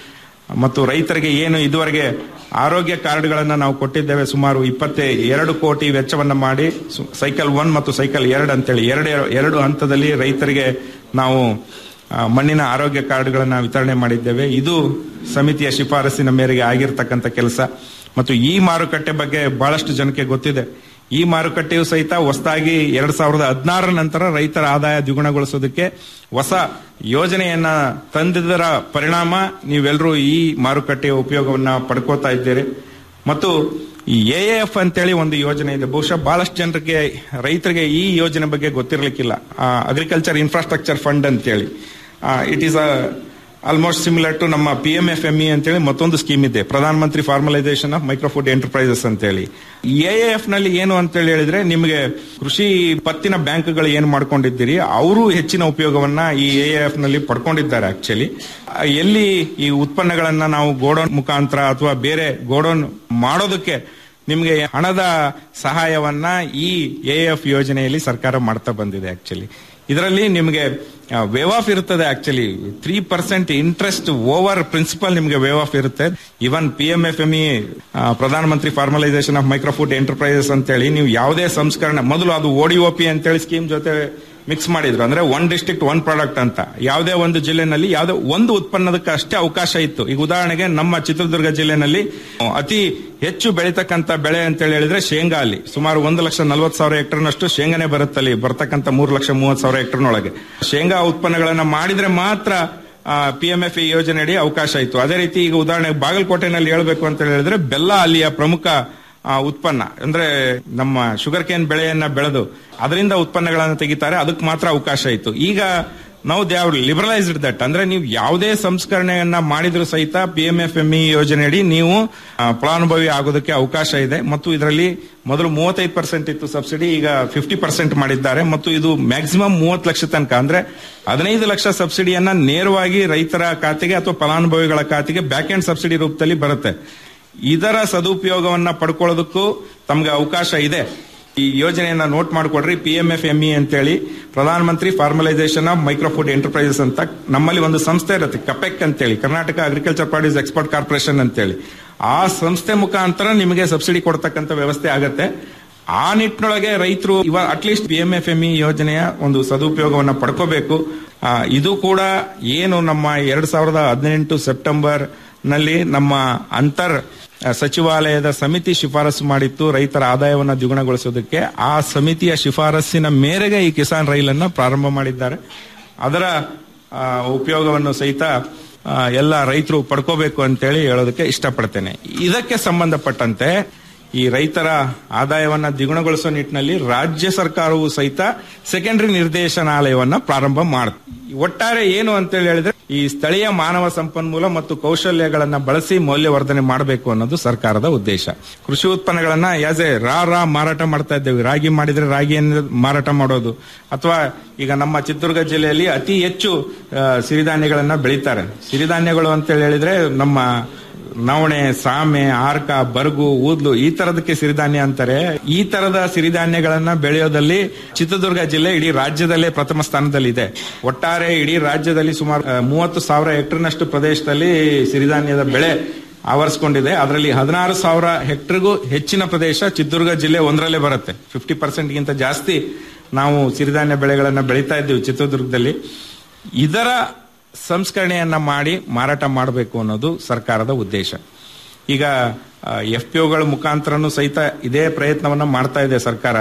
ಮತ್ತು ರೈತರಿಗೆ ಏನು ಇದುವರೆಗೆ ಆರೋಗ್ಯ ಕಾರ್ಡ್ಗಳನ್ನ ನಾವು ಕೊಟ್ಟಿದ್ದೇವೆ ಸುಮಾರು ಇಪ್ಪತ್ತೇ ಎರಡು ಕೋಟಿ ವೆಚ್ಚವನ್ನ ಮಾಡಿ ಸು- ಸೈಕಲ್ ಒನ್ ಮತ್ತು ಸೈಕಲ್ ಎರಡು ಅಂತೇಳಿ ಎರಡು ಎರಡು ಹಂತದಲ್ಲಿ ರೈತರಿಗೆ ನಾವು ಆ, ಮಣ್ಣಿನ ಆರೋಗ್ಯ ಕಾರ್ಡ್ಗಳನ್ನ ವಿತರಣೆ ಮಾಡಿದ್ದೇವೆ ಇದು ಸಮಿತಿಯ ಶಿಫಾರಸಿನ ಮೇರೆಗೆ ಆಗಿರ್ತಕ್ಕಂಥ ಕೆಲಸ ಮತ್ತು ಈ ಮಾರುಕಟ್ಟೆ ಬಗ್ಗೆ ಬಹಳಷ್ಟು ಜನಕ್ಕೆ ಗೊತ್ತಿದೆ ಈ ಮಾರುಕಟ್ಟೆಯು ಸಹಿತ ಹೊಸದಾಗಿ ಎರಡ್ ಸಾವಿರದ ಹದಿನಾರರ ನಂತರ ರೈತರ ಆದಾಯ ದ್ವಿಗುಣಗೊಳಿಸೋದಕ್ಕೆ ಹೊಸ ಯೋಜನೆಯನ್ನ ತಂದಿದ್ದರ ಪರಿಣಾಮ ನೀವೆಲ್ಲರೂ ಈ ಮಾರುಕಟ್ಟೆಯ ಉಪಯೋಗವನ್ನ ಪಡ್ಕೋತಾ ಇದ್ದೀರಿ ಮತ್ತು ಈ ಎ ಎಫ್ ಅಂತೇಳಿ ಒಂದು ಯೋಜನೆ ಇದೆ ಬಹುಶಃ ಬಹಳಷ್ಟು ಜನರಿಗೆ ರೈತರಿಗೆ ಈ ಯೋಜನೆ ಬಗ್ಗೆ ಗೊತ್ತಿರಲಿಕ್ಕಿಲ್ಲ ಅಗ್ರಿಕಲ್ಚರ್ ಇನ್ಫ್ರಾಸ್ಟ್ರಕ್ಚರ್ ಫಂಡ್ ಅಂತೇಳಿ it is a almost similar to ನಮ್ಮ P M F M E ಅಂತೇಳಿ ಮತ್ತೊಂದು ಸ್ಕೀಮ್ ಇದೆ Pradhan Mantri formalisation of micro food enterprises ಅಂತೇಳಿ ಎ ಎಫ್ ನಲ್ಲಿ ಏನು ಅಂತೇಳಿ ಹೇಳಿದ್ರೆ ನಿಮಗೆ ಕೃಷಿ ಪತ್ತಿನ ಬ್ಯಾಂಕ್ಗಳು ಏನ್ ಮಾಡ್ಕೊಂಡಿದ್ದೀರಿ ಅವರು ಹೆಚ್ಚಿನ ಉಪಯೋಗವನ್ನ ಈ ಎ ಎಫ್ ನಲ್ಲಿ ಪಡ್ಕೊಂಡಿದ್ದಾರೆ ಆಕ್ಚುಲಿ ಎಲ್ಲಿ ಈ ಉತ್ಪನ್ನಗಳನ್ನ ನಾವು ಗೋಡೌನ್ ಮುಖಾಂತರ ಅಥವಾ ಬೇರೆ ಗೋಡೌನ್ ಮಾಡೋದಕ್ಕೆ ನಿಮಗೆ ಹಣದ ಸಹಾಯವನ್ನ ಈ ಎ ಎಫ್ ಯೋಜನೆಯಲ್ಲಿ ಸರ್ಕಾರ ಮಾಡ್ತಾ ಬಂದಿದೆ ಆಕ್ಚುಲಿ ಇದರಲ್ಲಿ ನಿಮಗೆ ವೇವ್ ಆಫ್ ಇರುತ್ತದೆ actually three percent interest over principal ನಿಮಗೆ ವೇವ್ ಆಫ್ ಇರುತ್ತೆ even P M F M E Pradhan Mantri formalisation of micro food enterprises ಅಂತೇಳಿ ನೀವು ಯಾವುದೇ ಸಂಸ್ಕರಣೆ ಮೊದಲು ಅದು ಓಡಿಒಪಿ ಅಂತೇಳಿ ಸ್ಕೀಮ್ ಜೊತೆ ಮಿಕ್ಸ್ ಮಾಡಿದ್ರು ಅಂದ್ರೆ ಒನ್ ಡಿಸ್ಟ್ರಿಕ್ಟ್ ಒನ್ ಪ್ರಾಡಕ್ಟ್ ಅಂತ ಯಾವುದೇ ಒಂದು ಜಿಲ್ಲೆನಲ್ಲಿ ಯಾವುದೇ ಒಂದು ಉತ್ಪನ್ನದಕ್ಕೆ ಅಷ್ಟೇ ಅವಕಾಶ ಇತ್ತು ಈಗ ಉದಾಹರಣೆಗೆ ನಮ್ಮ ಚಿತ್ರದುರ್ಗ ಜಿಲ್ಲೆನಲ್ಲಿ ಅತಿ ಹೆಚ್ಚು ಬೆಳೀತಕ್ಕಂತ ಬೆಳೆ ಅಂತ ಹೇಳಿದ್ರೆ ಶೇಂಗಾ ಅಲ್ಲಿ ಸುಮಾರು ಒಂದು ಲಕ್ಷ ನಲವತ್ತು ಸಾವಿರ ಹೆಕ್ಟರ್ನಷ್ಟು ಶೇಂಗಾನೆ ಬರುತ್ತಲ್ಲಿ ಬರ್ತಕ್ಕಂತ ಮೂರು ಲಕ್ಷ ಮೂವತ್ತು ಸಾವಿರ ಹೆಕ್ಟರ್ನೊಳಗೆ ಶೇಂಗಾ ಉತ್ಪನ್ನಗಳನ್ನ ಮಾಡಿದ್ರೆ ಮಾತ್ರ ಪಿ ಎಂ ಎಫ್ ಯೋಜನೆ ಅಡಿ ಅವಕಾಶ ಇತ್ತು ಅದೇ ರೀತಿ ಈಗ ಉದಾಹರಣೆಗೆ ಬಾಗಲಕೋಟೆನಲ್ಲಿ ಹೇಳ್ಬೇಕು ಅಂತ ಹೇಳಿದ್ರೆ ಬೆಲ್ಲ ಅಲ್ಲಿಯ ಪ್ರಮುಖ ಆ, ಉತ್ಪನ್ನ ಅಂದ್ರೆ ನಮ್ಮ ಶುಗರ್ ಕೇನ್ ಬೆಳೆಯನ್ನ ಬೆಳೆದು ಅದರಿಂದ ಉತ್ಪನ್ನಗಳನ್ನು ತೆಗಿತಾರೆ ಅದಕ್ಕೆ ಮಾತ್ರ ಅವಕಾಶ ಇತ್ತು ಈಗ ನಾವು ದೇ ಆರ್ ಲಿಬರಲೈಸ್ಡ್ ದಟ್ ಅಂದ್ರೆ ನೀವು ಯಾವುದೇ ಸಂಸ್ಕರಣೆಯನ್ನ ಮಾಡಿದ್ರು ಸಹಿತ P M F M E ಯೋಜನೆಯಡಿ ನೀವು ಆ, ಫಲಾನುಭವಿ ಆಗೋದಕ್ಕೆ ಅವಕಾಶ ಇದೆ ಮತ್ತು ಇದರಲ್ಲಿ ಮೊದಲು ಮೂವತ್ತೈದು ಪರ್ಸೆಂಟ್ ಇತ್ತು ಸಬ್ಸಿಡಿ ಈಗ ಫಿಫ್ಟಿ ಪರ್ಸೆಂಟ್ ಮಾಡಿದ್ದಾರೆ ಮತ್ತು ಇದು ಮ್ಯಾಕ್ಸಿಮಮ್ ಮೂವತ್ತು ಲಕ್ಷ ತನಕ ಅಂದ್ರೆ ಹದಿನೈದು ಲಕ್ಷ ಸಬ್ಸಿಡಿಯನ್ನ ನೇರವಾಗಿ ರೈತರ ಖಾತೆಗೆ ಅಥವಾ ಫಲಾನುಭವಿಗಳ ಖಾತೆಗೆ ಬ್ಯಾಕ್ ಎಂಡ್ ಸಬ್ಸಿಡಿ ರೂಪದಲ್ಲಿ ಬರುತ್ತೆ ಇದರ ಸದುಪಯೋಗವನ್ನ ಪಡ್ಕೊಳ್ಳೋದಕ್ಕೂ ತಮ್ಗೆ ಅವಕಾಶ ಇದೆ ಈ ಯೋಜನೆಯನ್ನ ನೋಟ್ ಮಾಡ್ಕೊಡ್ರಿ P M F M E ಅಂತೇಳಿ Pradhan Mantri formalisation of micro food enterprises ಅಂತ ನಮ್ಮಲ್ಲಿ ಒಂದು ಸಂಸ್ಥೆ ಇರುತ್ತೆ ಕಪೆಕ್ ಅಂತೇಳಿ Karnataka Agriculture Produce Export Corporation ಅಂತೇಳಿ ಆ ಸಂಸ್ಥೆ ಮುಖಾಂತರ ನಿಮಗೆ ಸಬ್ಸಿಡಿ ಕೊಡ್ತಕ್ಕಂಥ ವ್ಯವಸ್ಥೆ ಆಗತ್ತೆ ಆ ನಿಟ್ಟಿನೊಳಗೆ ರೈತರು ಇವ at least P M F M E ಯೋಜನೆಯ ಒಂದು ಸದುಪಯೋಗವನ್ನ ಪಡ್ಕೋಬೇಕು ಆ, ಇದು ಕೂಡ ಏನು ನಮ್ಮ ಎರಡ್ ಸಾವಿರದ ಹದಿನೆಂಟು ಸೆಪ್ಟೆಂಬರ್ ನಲ್ಲಿ ನಮ್ಮ ಅಂತರ್ ಆ, ಸಚಿವಾಲಯದ ಸಮಿತಿ ಶಿಫಾರಸು ಮಾಡಿತ್ತು ರೈತರ ಆದಾಯವನ್ನು ದ್ವಿಗುಣಗೊಳಿಸೋದಕ್ಕೆ ಆ ಸಮಿತಿಯ ಶಿಫಾರಸ್ಸಿನ ಮೇರೆಗೆ ಈ ಕಿಸಾನ್ ರೈಲನ್ನ ಪ್ರಾರಂಭ ಮಾಡಿದ್ದಾರೆ ಅದರ ಆ, ಉಪಯೋಗವನ್ನು ಸಹಿತ ಆ, ಎಲ್ಲ ರೈತರು ಪಡ್ಕೋಬೇಕು ಅಂತೇಳಿ ಹೇಳೋದಕ್ಕೆ ಇಷ್ಟಪಡ್ತೇನೆ ಇದಕ್ಕೆ ಸಂಬಂಧಪಟ್ಟಂತೆ ಈ ರೈತರ ಆದಾಯವನ್ನ ದ್ವಿಗುಣಗೊಳಿಸೋ ನಿಟ್ಟಿನಲ್ಲಿ ರಾಜ್ಯ ಸರ್ಕಾರವು ಸಹಿತ ಸೆಕೆಂಡರಿ ನಿರ್ದೇಶನಾಲಯವನ್ನ ಪ್ರಾರಂಭ ಮಾಡುತ್ತೆ ಒಟ್ಟಾರೆ ಏನು ಅಂತೇಳಿ ಹೇಳಿದ್ರೆ ಈ ಸ್ಥಳೀಯ ಮಾನವ ಸಂಪನ್ಮೂಲ ಮತ್ತು ಕೌಶಲ್ಯಗಳನ್ನ ಬಳಸಿ ಮೌಲ್ಯವರ್ಧನೆ ಮಾಡಬೇಕು ಅನ್ನೋದು ಸರ್ಕಾರದ ಉದ್ದೇಶ ಕೃಷಿ ಉತ್ಪನ್ನಗಳನ್ನ ಆಸ್ ಎ ರಾ ರಾ ಮಾರಾಟ ಮಾಡ್ತಾ ಇದ್ದೇವೆ ರಾಗಿ ಮಾಡಿದ್ರೆ ರಾಗಿಯನ್ನು ಮಾರಾಟ ಮಾಡೋದು ಅಥವಾ ಈಗ ನಮ್ಮ ಚಿತ್ರದುರ್ಗ ಜಿಲ್ಲೆಯಲ್ಲಿ ಅತಿ ಹೆಚ್ಚು ಆ, ಸಿರಿಧಾನ್ಯಗಳನ್ನ ಬೆಳೀತಾರೆ ಸಿರಿಧಾನ್ಯಗಳು ಅಂತ ಹೇಳಿದ್ರೆ ನಮ್ಮ ನವಣೆ ಸಾಮೆ ಆರ್ಕ ಬರ್ಗು ಊದ್ಲು ಈ ತರದಕ್ಕೆ ಸಿರಿಧಾನ್ಯ ಅಂತಾರೆ ಈ ತರದ ಸಿರಿಧಾನ್ಯಗಳನ್ನ ಬೆಳೆಯೋದಲ್ಲಿ ಚಿತ್ರದುರ್ಗ ಜಿಲ್ಲೆ ಇಡೀ ರಾಜ್ಯದಲ್ಲೇ ಪ್ರಥಮ ಸ್ಥಾನದಲ್ಲಿದೆ ಒಟ್ಟಾರೆ ಇಡೀ ರಾಜ್ಯದಲ್ಲಿ ಸುಮಾರು ಆ, ಮೂವತ್ತು ಸಾವಿರ ಹೆಕ್ಟರ್ನಷ್ಟು ಪ್ರದೇಶದಲ್ಲಿ ಸಿರಿಧಾನ್ಯದ ಬೆಳೆ ಆವರಿಸಿಕೊಂಡಿದೆ ಅದರಲ್ಲಿ ಹದಿನಾರು ಸಾವಿರ ಹೆಕ್ಟರ್ಗೂ ಹೆಚ್ಚಿನ ಪ್ರದೇಶ ಚಿತ್ರದುರ್ಗ ಜಿಲ್ಲೆ ಒಂದರಲ್ಲೇ ಬರುತ್ತೆ ಫಿಫ್ಟಿ ಪರ್ಸೆಂಟ್ಗಿಂತ ಜಾಸ್ತಿ ನಾವು ಸಿರಿಧಾನ್ಯ ಬೆಳೆಗಳನ್ನ ಬೆಳೀತಾ ಇದ್ದೀವಿ ಚಿತ್ರದುರ್ಗದಲ್ಲಿ ಇದರ ಸಂಸ್ಕರಣೆಯನ್ನ ಮಾಡಿ ಮಾರಾಟ ಮಾಡಬೇಕು ಅನ್ನೋದು ಸರ್ಕಾರದ ಉದ್ದೇಶ ಈಗ ಎಫ್ ಪಿ ಒಗಳ ಮುಖಾಂತರನು ಸಹಿತ ಇದೇ ಪ್ರಯತ್ನವನ್ನ ಮಾಡ್ತಾ ಇದೆ ಸರ್ಕಾರ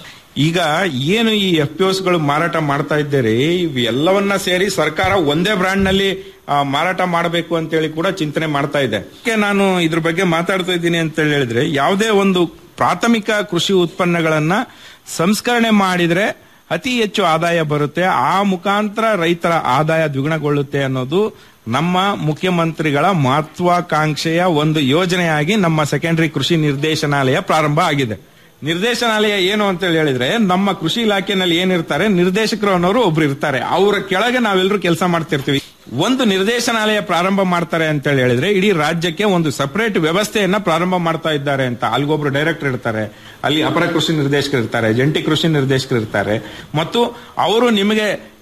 ಈಗ ಏನು ಈ ಎಫ್ ಪಿ ಗಳು ಮಾರಾಟ ಮಾಡ್ತಾ ಇದ್ದೀರಿ ಇವ್ ಎಲ್ಲವನ್ನ ಸೇರಿ ಸರ್ಕಾರ ಒಂದೇ ಬ್ರ್ಯಾಂಡ್ ನಲ್ಲಿ ಆ, ಮಾರಾಟ ಮಾಡಬೇಕು ಅಂತೇಳಿ ಕೂಡ ಚಿಂತನೆ ಮಾಡ್ತಾ ಇದೆ ಅದಕ್ಕೆ ನಾನು ಇದ್ರ ಬಗ್ಗೆ ಮಾತಾಡ್ತಾ ಇದ್ದೀನಿ ಅಂತ ಹೇಳಿದ್ರೆ ಯಾವುದೇ ಒಂದು ಪ್ರಾಥಮಿಕ ಕೃಷಿ ಉತ್ಪನ್ನಗಳನ್ನ ಸಂಸ್ಕರಣೆ ಮಾಡಿದ್ರೆ ಅತಿ ಹೆಚ್ಚು ಆದಾಯ ಬರುತ್ತೆ ಆ ಮುಖಾಂತರ ರೈತರ ಆದಾಯ ದ್ವಿಗುಣಗೊಳ್ಳುತ್ತೆ ಅನ್ನೋದು ನಮ್ಮ ಮುಖ್ಯಮಂತ್ರಿಗಳ ಮಹತ್ವಾಕಾಂಕ್ಷೆಯ ಒಂದು ಯೋಜನೆಯಾಗಿ ನಮ್ಮ ಸೆಕೆಂಡರಿ ಕೃಷಿ ನಿರ್ದೇಶನಾಲಯ ಪ್ರಾರಂಭ ಆಗಿದೆ ನಿರ್ದೇಶನಾಲಯ ಏನು ಅಂತ ಹೇಳಿದ್ರೆ ನಮ್ಮ ಕೃಷಿ ಇಲಾಖೆನಲ್ಲಿ ಏನಿರ್ತಾರೆ ನಿರ್ದೇಶಕರು ಅನ್ನೋರು ಒಬ್ರು ಇರ್ತಾರೆ ಅವರ ಕೆಳಗೆ ನಾವೆಲ್ಲರೂ ಕೆಲಸ ಮಾಡ್ತಿರ್ತೀವಿ ಒಂದು ನಿರ್ದೇಶನಾಲಯ ಪ್ರಾರಂಭ ಮಾಡ್ತಾರೆ ಅಂತ ಹೇಳಿದ್ರೆ ಇಡೀ ರಾಜ್ಯಕ್ಕೆ ಒಂದು ಸಪರೇಟ್ ವ್ಯವಸ್ಥೆಯನ್ನ ಪ್ರಾರಂಭ ಮಾಡ್ತಾ ಇದ್ದಾರೆ ಅಂತ ಅಲ್ಲಿಗೊಬ್ರು ಡೈರೆಕ್ಟರ್ ಇರ್ತಾರೆ ಅಲ್ಲಿ ಅಪರ ಕೃಷಿ ನಿರ್ದೇಶಕರು ಇರ್ತಾರೆ ಜಂಟಿ ಕೃಷಿ ನಿರ್ದೇಶಕರು ಇರ್ತಾರೆ ಮತ್ತು ಅವರು ನಿಮಗೆ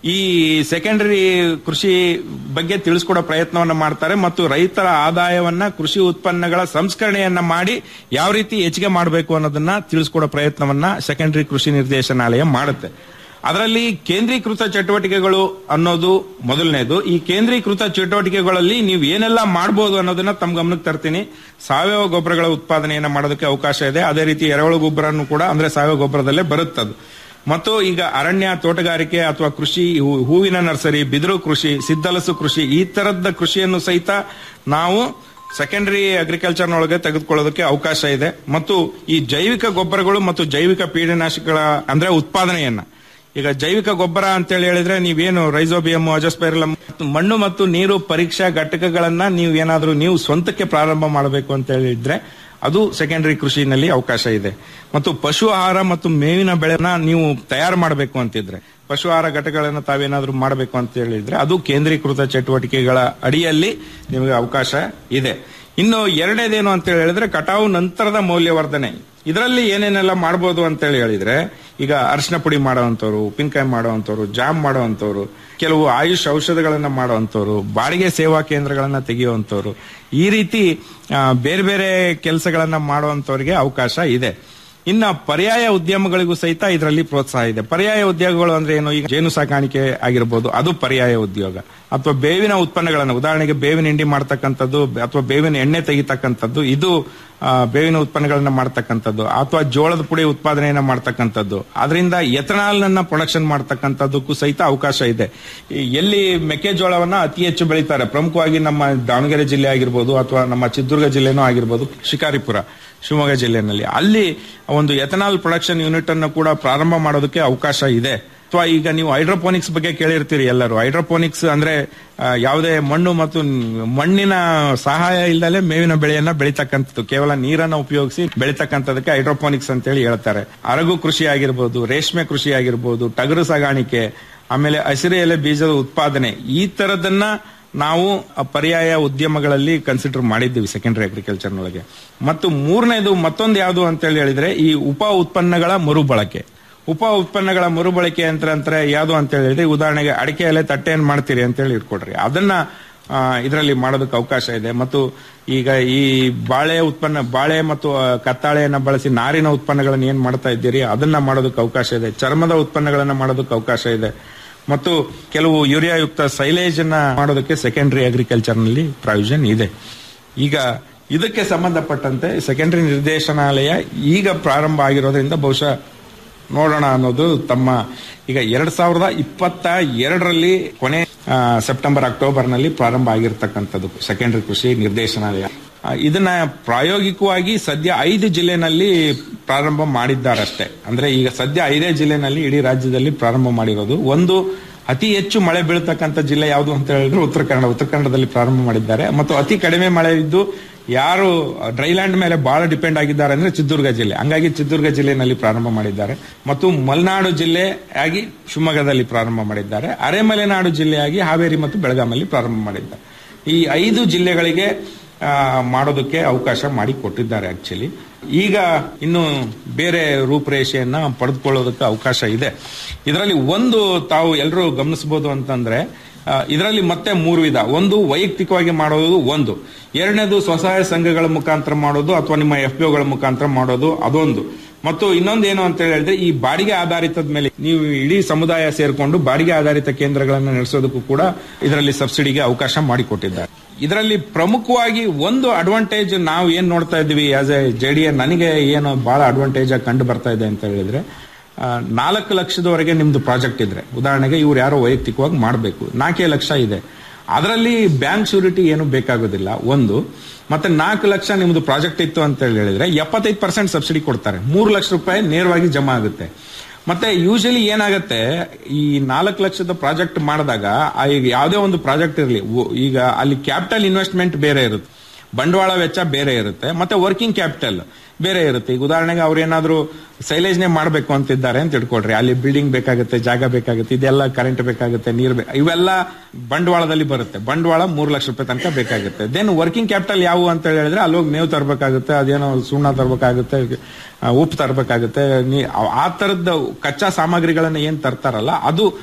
ಈ ಸೆಕೆಂಡರಿ ಕೃಷಿ ಬಗ್ಗೆ ತಿಳಿಸ್ಕೊಡೋ ಪ್ರಯತ್ನವನ್ನ ಮಾಡ್ತಾರೆ ಮತ್ತು ರೈತರ ಆದಾಯವನ್ನ ಕೃಷಿ ಉತ್ಪನ್ನಗಳ ಸಂಸ್ಕರಣೆಯನ್ನ ಮಾಡಿ ಯಾವ ರೀತಿ ಹೆಚ್ಚಿಗೆ ಮಾಡಬೇಕು ಅನ್ನೋದನ್ನ ತಿಳಿಸ್ಕೊಡೋ ಪ್ರಯತ್ನವನ್ನ ಸೆಕೆಂಡರಿ ಕೃಷಿ ನಿರ್ದೇಶನಾಲಯ ಮಾಡುತ್ತೆ ಅದರಲ್ಲಿ ಕೇಂದ್ರೀಕೃತ ಚಟುವಟಿಕೆಗಳು ಅನ್ನೋದು ಮೊದಲನೇದು ಈ ಕೇಂದ್ರೀಕೃತ ಚಟುವಟಿಕೆಗಳಲ್ಲಿ ನೀವು ಏನೆಲ್ಲ ಮಾಡಬಹುದು ಅನ್ನೋದನ್ನ ತಮ್ಮ ಗಮನಕ್ಕೆ ತರ್ತೀನಿ ಸಾವಯವ ಗೊಬ್ಬರಗಳ ಉತ್ಪಾದನೆಯನ್ನ ಮಾಡೋದಕ್ಕೆ ಅವಕಾಶ ಇದೆ ಅದೇ ರೀತಿ ಎರೆಹುಳು ಗೊಬ್ಬರನು ಕೂಡ ಅಂದ್ರೆ ಸಾವಯವ ಗೊಬ್ಬರದಲ್ಲೇ ಬರುತ್ತದು ಮತ್ತು ಈಗ ಅರಣ್ಯ ತೋಟಗಾರಿಕೆ ಅಥವಾ ಕೃಷಿ ಹೂ- ಹೂವಿನ ನರ್ಸರಿ ಬಿದಿರು ಕೃಷಿ ಸಿದ್ದಲಸು ಕೃಷಿ ಈ ತರದ ಕೃಷಿಯನ್ನು ಸಹಿತ ನಾವು ಸೆಕೆಂಡರಿ ಅಗ್ರಿಕಲ್ಚರ್ನೊಳಗೆ ತೆಗೆದುಕೊಳ್ಳೋದಕ್ಕೆ ಅವಕಾಶ ಇದೆ ಮತ್ತು ಈ ಜೈವಿಕ ಗೊಬ್ಬರಗಳು ಮತ್ತು ಜೈವಿಕ ಪೀಡನಾಶಕಗಳ ಅಂದ್ರೆ ಉತ್ಪಾದನೆಯನ್ನ ಈಗ ಜೈವಿಕ ಗೊಬ್ಬರ ಅಂತೇಳಿ ಹೇಳಿದ್ರೆ ನೀವೇನು ರೈಸೋಬಿಯಂ ಅಜಸ್ಪೈರಲಮ್ ಮಣ್ಣು ಮತ್ತು ನೀರು ಪರೀಕ್ಷಾ ಘಟಕಗಳನ್ನ ನೀವು ಏನಾದ್ರೂ ನೀವು ಸ್ವಂತಕ್ಕೆ ಪ್ರಾರಂಭ ಮಾಡಬೇಕು ಅಂತ ಹೇಳಿದ್ರೆ ಅದು ಸೆಕೆಂಡರಿ ಕೃಷಿನಲ್ಲಿ ಅವಕಾಶ ಇದೆ ಮತ್ತು ಪಶು ಆಹಾರ ಮತ್ತು ಮೇವಿನ ಬೆಳೆನ ನೀವು ತಯಾರು ಮಾಡಬೇಕು ಅಂತಿದ್ರೆ ಪಶು ಆಹಾರ ಘಟಕಗಳನ್ನ ತಾವೇನಾದ್ರೂ ಮಾಡಬೇಕು ಅಂತ ಹೇಳಿದ್ರೆ ಅದು ಕೇಂದ್ರೀಕೃತ ಚಟುವಟಿಕೆಗಳ ಅಡಿಯಲ್ಲಿ ನಿಮಗೆ ಅವಕಾಶ ಇದೆ ಇನ್ನು ಎರಡನೇದೇನು ಅಂತ ಹೇಳಿದ್ರೆ ಕಟಾವು ನಂತರದ ಮೌಲ್ಯವರ್ಧನೆ ಇದರಲ್ಲಿ ಏನೇನೆಲ್ಲ ಮಾಡಬಹುದು ಅಂತ ಹೇಳಿ ಹೇಳಿದ್ರೆ ಈಗ ಅರಿಶಿನ ಪುಡಿ ಮಾಡುವಂತವ್ರು ಉಪ್ಪಿನಕಾಯಿ ಮಾಡುವಂತವ್ರು ಜಾಮ್ ಮಾಡುವಂತವ್ರು ಕೆಲವು ಆಯುಷ್ ಔಷಧಗಳನ್ನ ಮಾಡುವಂತವ್ರು ಬಾಡಿಗೆ ಸೇವಾ ಕೇಂದ್ರಗಳನ್ನ ತೆಗೆಯುವಂತವ್ರು ಈ ರೀತಿ ಆ, ಬೇರೆ ಬೇರೆ ಕೆಲಸಗಳನ್ನ ಮಾಡುವಂತವ್ರಿಗೆ ಅವಕಾಶ ಇದೆ ಇನ್ನ ಪರ್ಯಾಯ ಉದ್ಯಮಗಳಿಗೂ ಸಹಿತ ಇದರಲ್ಲಿ ಪ್ರೋತ್ಸಾಹ ಇದೆ ಪರ್ಯಾಯ ಉದ್ಯೋಗಗಳು ಅಂದ್ರೆ ಏನು ಈಗ ಜೇನು ಸಾಕಾಣಿಕೆ ಆಗಿರ್ಬೋದು ಅದು ಪರ್ಯಾಯ ಉದ್ಯೋಗ ಅಥವಾ ಬೇವಿನ ಉತ್ಪನ್ನಗಳನ್ನ ಉದಾಹರಣೆಗೆ ಬೇವಿನ ಹಿಂಡಿ ಮಾಡ್ತಕ್ಕಂಥದ್ದು ಅಥವಾ ಬೇವಿನ ಎಣ್ಣೆ ತೆಗಿತಕ್ಕಂಥದ್ದು ಇದು ಆ, ಬೇವಿನ ಉತ್ಪನ್ನಗಳನ್ನ ಮಾಡ್ತಕ್ಕಂಥದ್ದು ಅಥವಾ ಜೋಳದ ಪುಡಿ ಉತ್ಪಾದನೆಯನ್ನ ಮಾಡ್ತಕ್ಕಂಥದ್ದು ಅದರಿಂದ ಎಥನಾಲ್ ನನ್ನ ಪ್ರೊಡಕ್ಷನ್ ಮಾಡ್ತಕ್ಕಂಥದ್ದಕ್ಕೂ ಸಹಿತ ಅವಕಾಶ ಇದೆ ಈ ಎಲ್ಲಿ ಮೆಕ್ಕೆಜೋಳವನ್ನ ಅತಿ ಹೆಚ್ಚು ಬೆಳೀತಾರೆ ಪ್ರಮುಖವಾಗಿ ನಮ್ಮ ದಾವಣಗೆರೆ ಜಿಲ್ಲೆ ಆಗಿರ್ಬೋದು ಅಥವಾ ನಮ್ಮ ಚಿತ್ರದುರ್ಗ ಜಿಲ್ಲೆನೂ ಆಗಿರ್ಬೋದು ಶಿಕಾರಿಪುರ ಶಿವಮೊಗ್ಗ ಜಿಲ್ಲೆನಲ್ಲಿ ಅಲ್ಲಿ ಒಂದು ಎಥನಾಲ್ ಪ್ರೊಡಕ್ಷನ್ ಯೂನಿಟ್ ಅನ್ನು ಕೂಡ ಪ್ರಾರಂಭ ಮಾಡೋದಕ್ಕೆ ಅವಕಾಶ ಇದೆ ಅಥವಾ ಈಗ ನೀವು ಹೈಡ್ರೋಪೋನಿಕ್ಸ್ ಬಗ್ಗೆ ಕೇಳಿರ್ತೀರಿ ಎಲ್ಲರೂ ಹೈಡ್ರೋಪೋನಿಕ್ಸ್ ಅಂದ್ರೆ ಆ, ಯಾವುದೇ ಮಣ್ಣು ಮತ್ತು ನ್- ಮಣ್ಣಿನ ಸಹಾಯ ಇಲ್ಲದೆ ಮೇವಿನ ಬೆಳೆಯನ್ನ ಬೆಳೀತಕ್ಕಂಥದ್ದು ಕೇವಲ ನೀರನ್ನ ಉಪಯೋಗಿಸಿ ಬೆಳೀತಕ್ಕಂಥದಕ್ಕೆ ಹೈಡ್ರೋಪೋನಿಕ್ಸ್ ಅಂತೇಳಿ ಹೇಳ್ತಾರೆ ಅರಗು ಕೃಷಿ ಆಗಿರ್ಬೋದು ರೇಷ್ಮೆ ಕೃಷಿ ಆಗಿರ್ಬೋದು ಟಗರು ಸಾಗಾಣಿಕೆ ಆಮೇಲೆ ಹಸಿರು ಎಲೆ ಬೀಜದ ಉತ್ಪಾದನೆ ಈ ತರದನ್ನ ನಾವು ಆ ಪರ್ಯಾಯ ಉದ್ಯಮಗಳಲ್ಲಿ ಕನ್ಸಿಡರ್ ಮಾಡಿದ್ದೀವಿ ಸೆಕೆಂಡರಿ ಅಗ್ರಿಕಲ್ಚರ್ನೊಳಗೆ ಮತ್ತು ಮೂರನೇದು ಮತ್ತೊಂದು ಯಾವುದು ಅಂತ ಹೇಳಿ ಹೇಳಿದ್ರೆ ಈ ಉಪ ಉತ್ಪನ್ನಗಳ ಮರುಬಳಕೆ ಉಪ ಉತ್ಪನ್ನಗಳ ಮರುಬಳಕೆ ಅಂತ ಅಂದ್ರೆ ಯಾವುದು ಅಂತ ಹೇಳಿದ್ರೆ ಉದಾಹರಣೆಗೆ ಅಡಿಕೆ ಎಲೆ ತಟ್ಟೆಯನ್ನು ಮಾಡ್ತೀರಿ ಅಂತ ಹೇಳಿ ಇಟ್ಕೊಡ್ರಿ ಅದನ್ನ ಇದರಲ್ಲಿ ಮಾಡೋದಕ್ಕೆ ಅವಕಾಶ ಇದೆ ಮತ್ತು ಈಗ ಈ ಬಾಳೆ ಉತ್ಪನ್ನ ಬಾಳೆ ಮತ್ತು ಆ, ಕತ್ತಾಳೆಯನ್ನ ಬಳಸಿ ನಾರಿನ ಉತ್ಪನ್ನಗಳನ್ನ ಏನ್ ಮಾಡ್ತಾ ಇದ್ದೀರಿ ಅದನ್ನ ಮಾಡೋದಕ್ಕೆ ಅವಕಾಶ ಇದೆ ಚರ್ಮದ ಉತ್ಪನ್ನಗಳನ್ನ ಮಾಡೋದಕ್ಕೆ ಅವಕಾಶ ಇದೆ ಮತ್ತು ಕೆಲವು ಯುರಿಯಾಯುಕ್ತ ಸೈಲೇಜ್ ಅನ್ನ ಮಾಡೋದಕ್ಕೆ ಸೆಕೆಂಡರಿ ಅಗ್ರಿಕಲ್ಚರ್ ನಲ್ಲಿ ಪ್ರಾವಿಷನ್ ಇದೆ ಈಗ ಇದಕ್ಕೆ ಸಂಬಂಧಪಟ್ಟಂತೆ ಸೆಕೆಂಡರಿ ನಿರ್ದೇಶನಾಲಯ ಈಗ ಪ್ರಾರಂಭ ಆಗಿರೋದ್ರಿಂದ ಬಹುಶಃ ನೋಡೋಣ ಅನ್ನೋದು ತಮ್ಮ ಈಗ ಎರಡ್ ಸಾವಿರದ ಇಪ್ಪತ್ತ ಎರಡರಲ್ಲಿ ಕೊನೆ ಆ, ಸೆಪ್ಟೆಂಬರ್ ಅಕ್ಟೋಬರ್ ನಲ್ಲಿ ಪ್ರಾರಂಭ ಆಗಿರ್ತಕ್ಕಂಥದ್ದು ಸೆಕೆಂಡರಿ ಕೃಷಿ ನಿರ್ದೇಶನಾಲಯ ಆ, ಇದನ್ನ ಪ್ರಾಯೋಗಿಕವಾಗಿ ಸದ್ಯ ಐದು ಜಿಲ್ಲೆನಲ್ಲಿ ಪ್ರಾರಂಭ ಮಾಡಿದ್ದಾರಷ್ಟೇ ಅಂದ್ರೆ ಈಗ ಸದ್ಯ ಐದೇ ಜಿಲ್ಲೆನಲ್ಲಿ ಇಡೀ ರಾಜ್ಯದಲ್ಲಿ ಪ್ರಾರಂಭ ಮಾಡಿರೋದು ಒಂದು ಅತಿ ಹೆಚ್ಚು ಮಳೆ ಬೀಳ್ತಕ್ಕಂಥ ಜಿಲ್ಲೆ ಯಾವುದು ಅಂತ ಹೇಳಿದ್ರೆ ಉತ್ತರ ಕನ್ನಡ ಉತ್ತರ ಕನ್ನಡದಲ್ಲಿ ಪ್ರಾರಂಭ ಮಾಡಿದ್ದಾರೆ ಮತ್ತು ಅತಿ ಕಡಿಮೆ ಮಳೆ ಇದ್ದು ಯಾರು ಡ್ರೈಲ್ಯಾಂಡ್ ಮೇಲೆ ಬಹಳ ಡಿಪೆಂಡ್ ಆಗಿದ್ದಾರೆ ಅಂದ್ರೆ ಚಿತ್ರದುರ್ಗ ಜಿಲ್ಲೆ ಹಂಗಾಗಿ ಚಿತ್ರದುರ್ಗ ಜಿಲ್ಲೆನಲ್ಲಿ ಪ್ರಾರಂಭ ಮಾಡಿದ್ದಾರೆ ಮತ್ತು ಮಲೆನಾಡು ಜಿಲ್ಲೆ ಆಗಿ ಶಿವಮೊಗ್ಗದಲ್ಲಿ ಪ್ರಾರಂಭ ಮಾಡಿದ್ದಾರೆ ಅರೆಮಲೆನಾಡು ಜಿಲ್ಲೆಯಾಗಿ ಹಾವೇರಿ ಮತ್ತು ಬೆಳಗಾಮಲ್ಲಿ ಪ್ರಾರಂಭ ಮಾಡಿದ್ದಾರೆ ಈ ಐದು ಜಿಲ್ಲೆಗಳಿಗೆ ಆ, ಮಾಡೋದಕ್ಕೆ ಅವಕಾಶ ಮಾಡಿ ಕೊಟ್ಟಿದ್ದಾರೆ ಆಕ್ಚುಲಿ ಈಗ ಇನ್ನು ಬೇರೆ ರೂಪರೇಷೆಯನ್ನ ಪಡೆದುಕೊಳ್ಳೋದಕ್ಕೆ ಅವಕಾಶ ಇದೆ ಇದರಲ್ಲಿ ಒಂದು ತಾವು ಎಲ್ಲರೂ ಗಮನಿಸಬಹುದು ಅಂತಂದ್ರೆ ಆ, ಇದರಲ್ಲಿ ಮತ್ತೆ ಮೂರು ವಿಧ ಒಂದು ವೈಯಕ್ತಿಕವಾಗಿ ಮಾಡೋದು ಒಂದು ಎರಡನೇದು ಸ್ವಸಹಾಯ ಸಂಘಗಳ ಮುಖಾಂತರ ಮಾಡೋದು ಅಥವಾ ನಿಮ್ಮ ಎಫ್ ಪಿ ಒಗಳ ಮುಖಾಂತರ ಮಾಡೋದು ಅದೊಂದು ಮತ್ತು ಇನ್ನೊಂದು ಏನು ಅಂತ ಹೇಳಿದ್ರೆ ಈ ಬಾಡಿಗೆ ಆಧಾರಿತದ ಮೇಲೆ ನೀವು ಇಡೀ ಸಮುದಾಯ ಸೇರ್ಕೊಂಡು ಬಾಡಿಗೆ ಆಧಾರಿತ ಕೇಂದ್ರಗಳನ್ನು ನಡೆಸೋದಕ್ಕೂ ಕೂಡ ಇದರಲ್ಲಿ ಸಬ್ಸಿಡಿಗೆ ಅವಕಾಶ ಮಾಡಿಕೊಟ್ಟಿದ್ದಾರೆ ಇದರಲ್ಲಿ ಪ್ರಮುಖವಾಗಿ ಒಂದು ಅಡ್ವಾಂಟೇಜ್ ನಾವು ಏನ್ ನೋಡ್ತಾ ಇದ್ದೀವಿ ಆಸ್ ಎ ಜೆ ಡಿ ನನಗೆ ಏನು ಬಹಳ ಅಡ್ವಾಂಟೇಜ್ ಆಗಿ ಕಂಡು ಬರ್ತಾ ಇದೆ ಅಂತ ಹೇಳಿದ್ರೆ ಆ, ನಾಲ್ಕು ಲಕ್ಷದವರೆಗೆ ನಿಮ್ದು ಪ್ರಾಜೆಕ್ಟ್ ಇದ್ರೆ ಉದಾಹರಣೆಗೆ ಇವ್ರು ಯಾರೋ ವೈಯಕ್ತಿಕವಾಗಿ ಮಾಡಬೇಕು ನಾಲ್ಕೇ ಲಕ್ಷ ಇದೆ ಅದರಲ್ಲಿ ಬ್ಯಾಂಕ್ ಶ್ಯೂರಿಟಿ ಏನು ಬೇಕಾಗೋದಿಲ್ಲ ಒಂದು ಮತ್ತೆ ನಾಲ್ಕು ಲಕ್ಷ ನಿಮ್ದು ಪ್ರಾಜೆಕ್ಟ್ ಇತ್ತು ಅಂತ ಹೇಳಿ ಹೇಳಿದ್ರೆ ಎಪ್ಪತ್ತೈದು ಪರ್ಸೆಂಟ್ ಸಬ್ಸಿಡಿ ಕೊಡ್ತಾರೆ ಮೂರು ಲಕ್ಷ ರೂಪಾಯಿ ನೇರವಾಗಿ ಜಮಾ ಆಗುತ್ತೆ ಮತ್ತೆ ಯೂಶಲಿ ಏನಾಗುತ್ತೆ ಈ ನಾಲ್ಕು ಲಕ್ಷದ ಪ್ರಾಜೆಕ್ಟ್ ಮಾಡಿದಾಗ ಆ ಈಗ ಯಾವುದೇ ಒಂದು ಪ್ರಾಜೆಕ್ಟ್ ಇರಲಿ ಈಗ ಅಲ್ಲಿ ಕ್ಯಾಪಿಟಲ್ ಇನ್ವೆಸ್ಟ್ಮೆಂಟ್ ಬೇರೆ ಇರುತ್ತೆ ಬಂಡವಾಳ ವೆಚ್ಚ ಬೇರೆ ಇರುತ್ತೆ ಮತ್ತೆ ವರ್ಕಿಂಗ್ ಕ್ಯಾಪಿಟಲ್ ಬೇರೆ ಇರುತ್ತೆ ಈಗ ಉದಾಹರಣೆಗೆ ಅವ್ರು ಏನಾದ್ರು ಸೈಲೇಜ್ನೆ ಮಾಡಬೇಕು ಅಂತಿದ್ದಾರೆ ಅಂತ ಇಟ್ಕೊಳ್ರಿ ಅಲ್ಲಿ ಬಿಲ್ಡಿಂಗ್ ಬೇಕಾಗುತ್ತೆ ಜಾಗ ಬೇಕಾಗುತ್ತೆ ಇದೆಲ್ಲ ಕರೆಂಟ್ ಬೇಕಾಗುತ್ತೆ ನೀರು ಬೇಕು ಇವೆಲ್ಲ ಬಂಡವಾಳದಲ್ಲಿ ಬರುತ್ತೆ ಬಂಡವಾಳ ಮೂರು ಲಕ್ಷ ರೂಪಾಯಿ ತನಕ ಬೇಕಾಗುತ್ತೆ ದೆನ್ ವರ್ಕಿಂಗ್ ಕ್ಯಾಪಿಟಲ್ ಯಾವುವು ಅಂತ ಹೇಳಿದ್ರೆ ಅಲ್ಲಿ ಹೋಗಿ ಮೇವು ತರಬೇಕಾಗುತ್ತೆ ಅದೇನೋ ಸುಣ್ಣ ತರಬೇಕಾಗುತ್ತೆ ಆ, ಉಪ್ಪು ತರಬೇಕಾಗುತ್ತೆ ನೀ ಆ ತರದ ಕಚ್ಚಾ ಸಾಮಗ್ರಿಗಳನ್ನ ಏನ್ ತರ್ತಾರಲ್ಲ ಅದು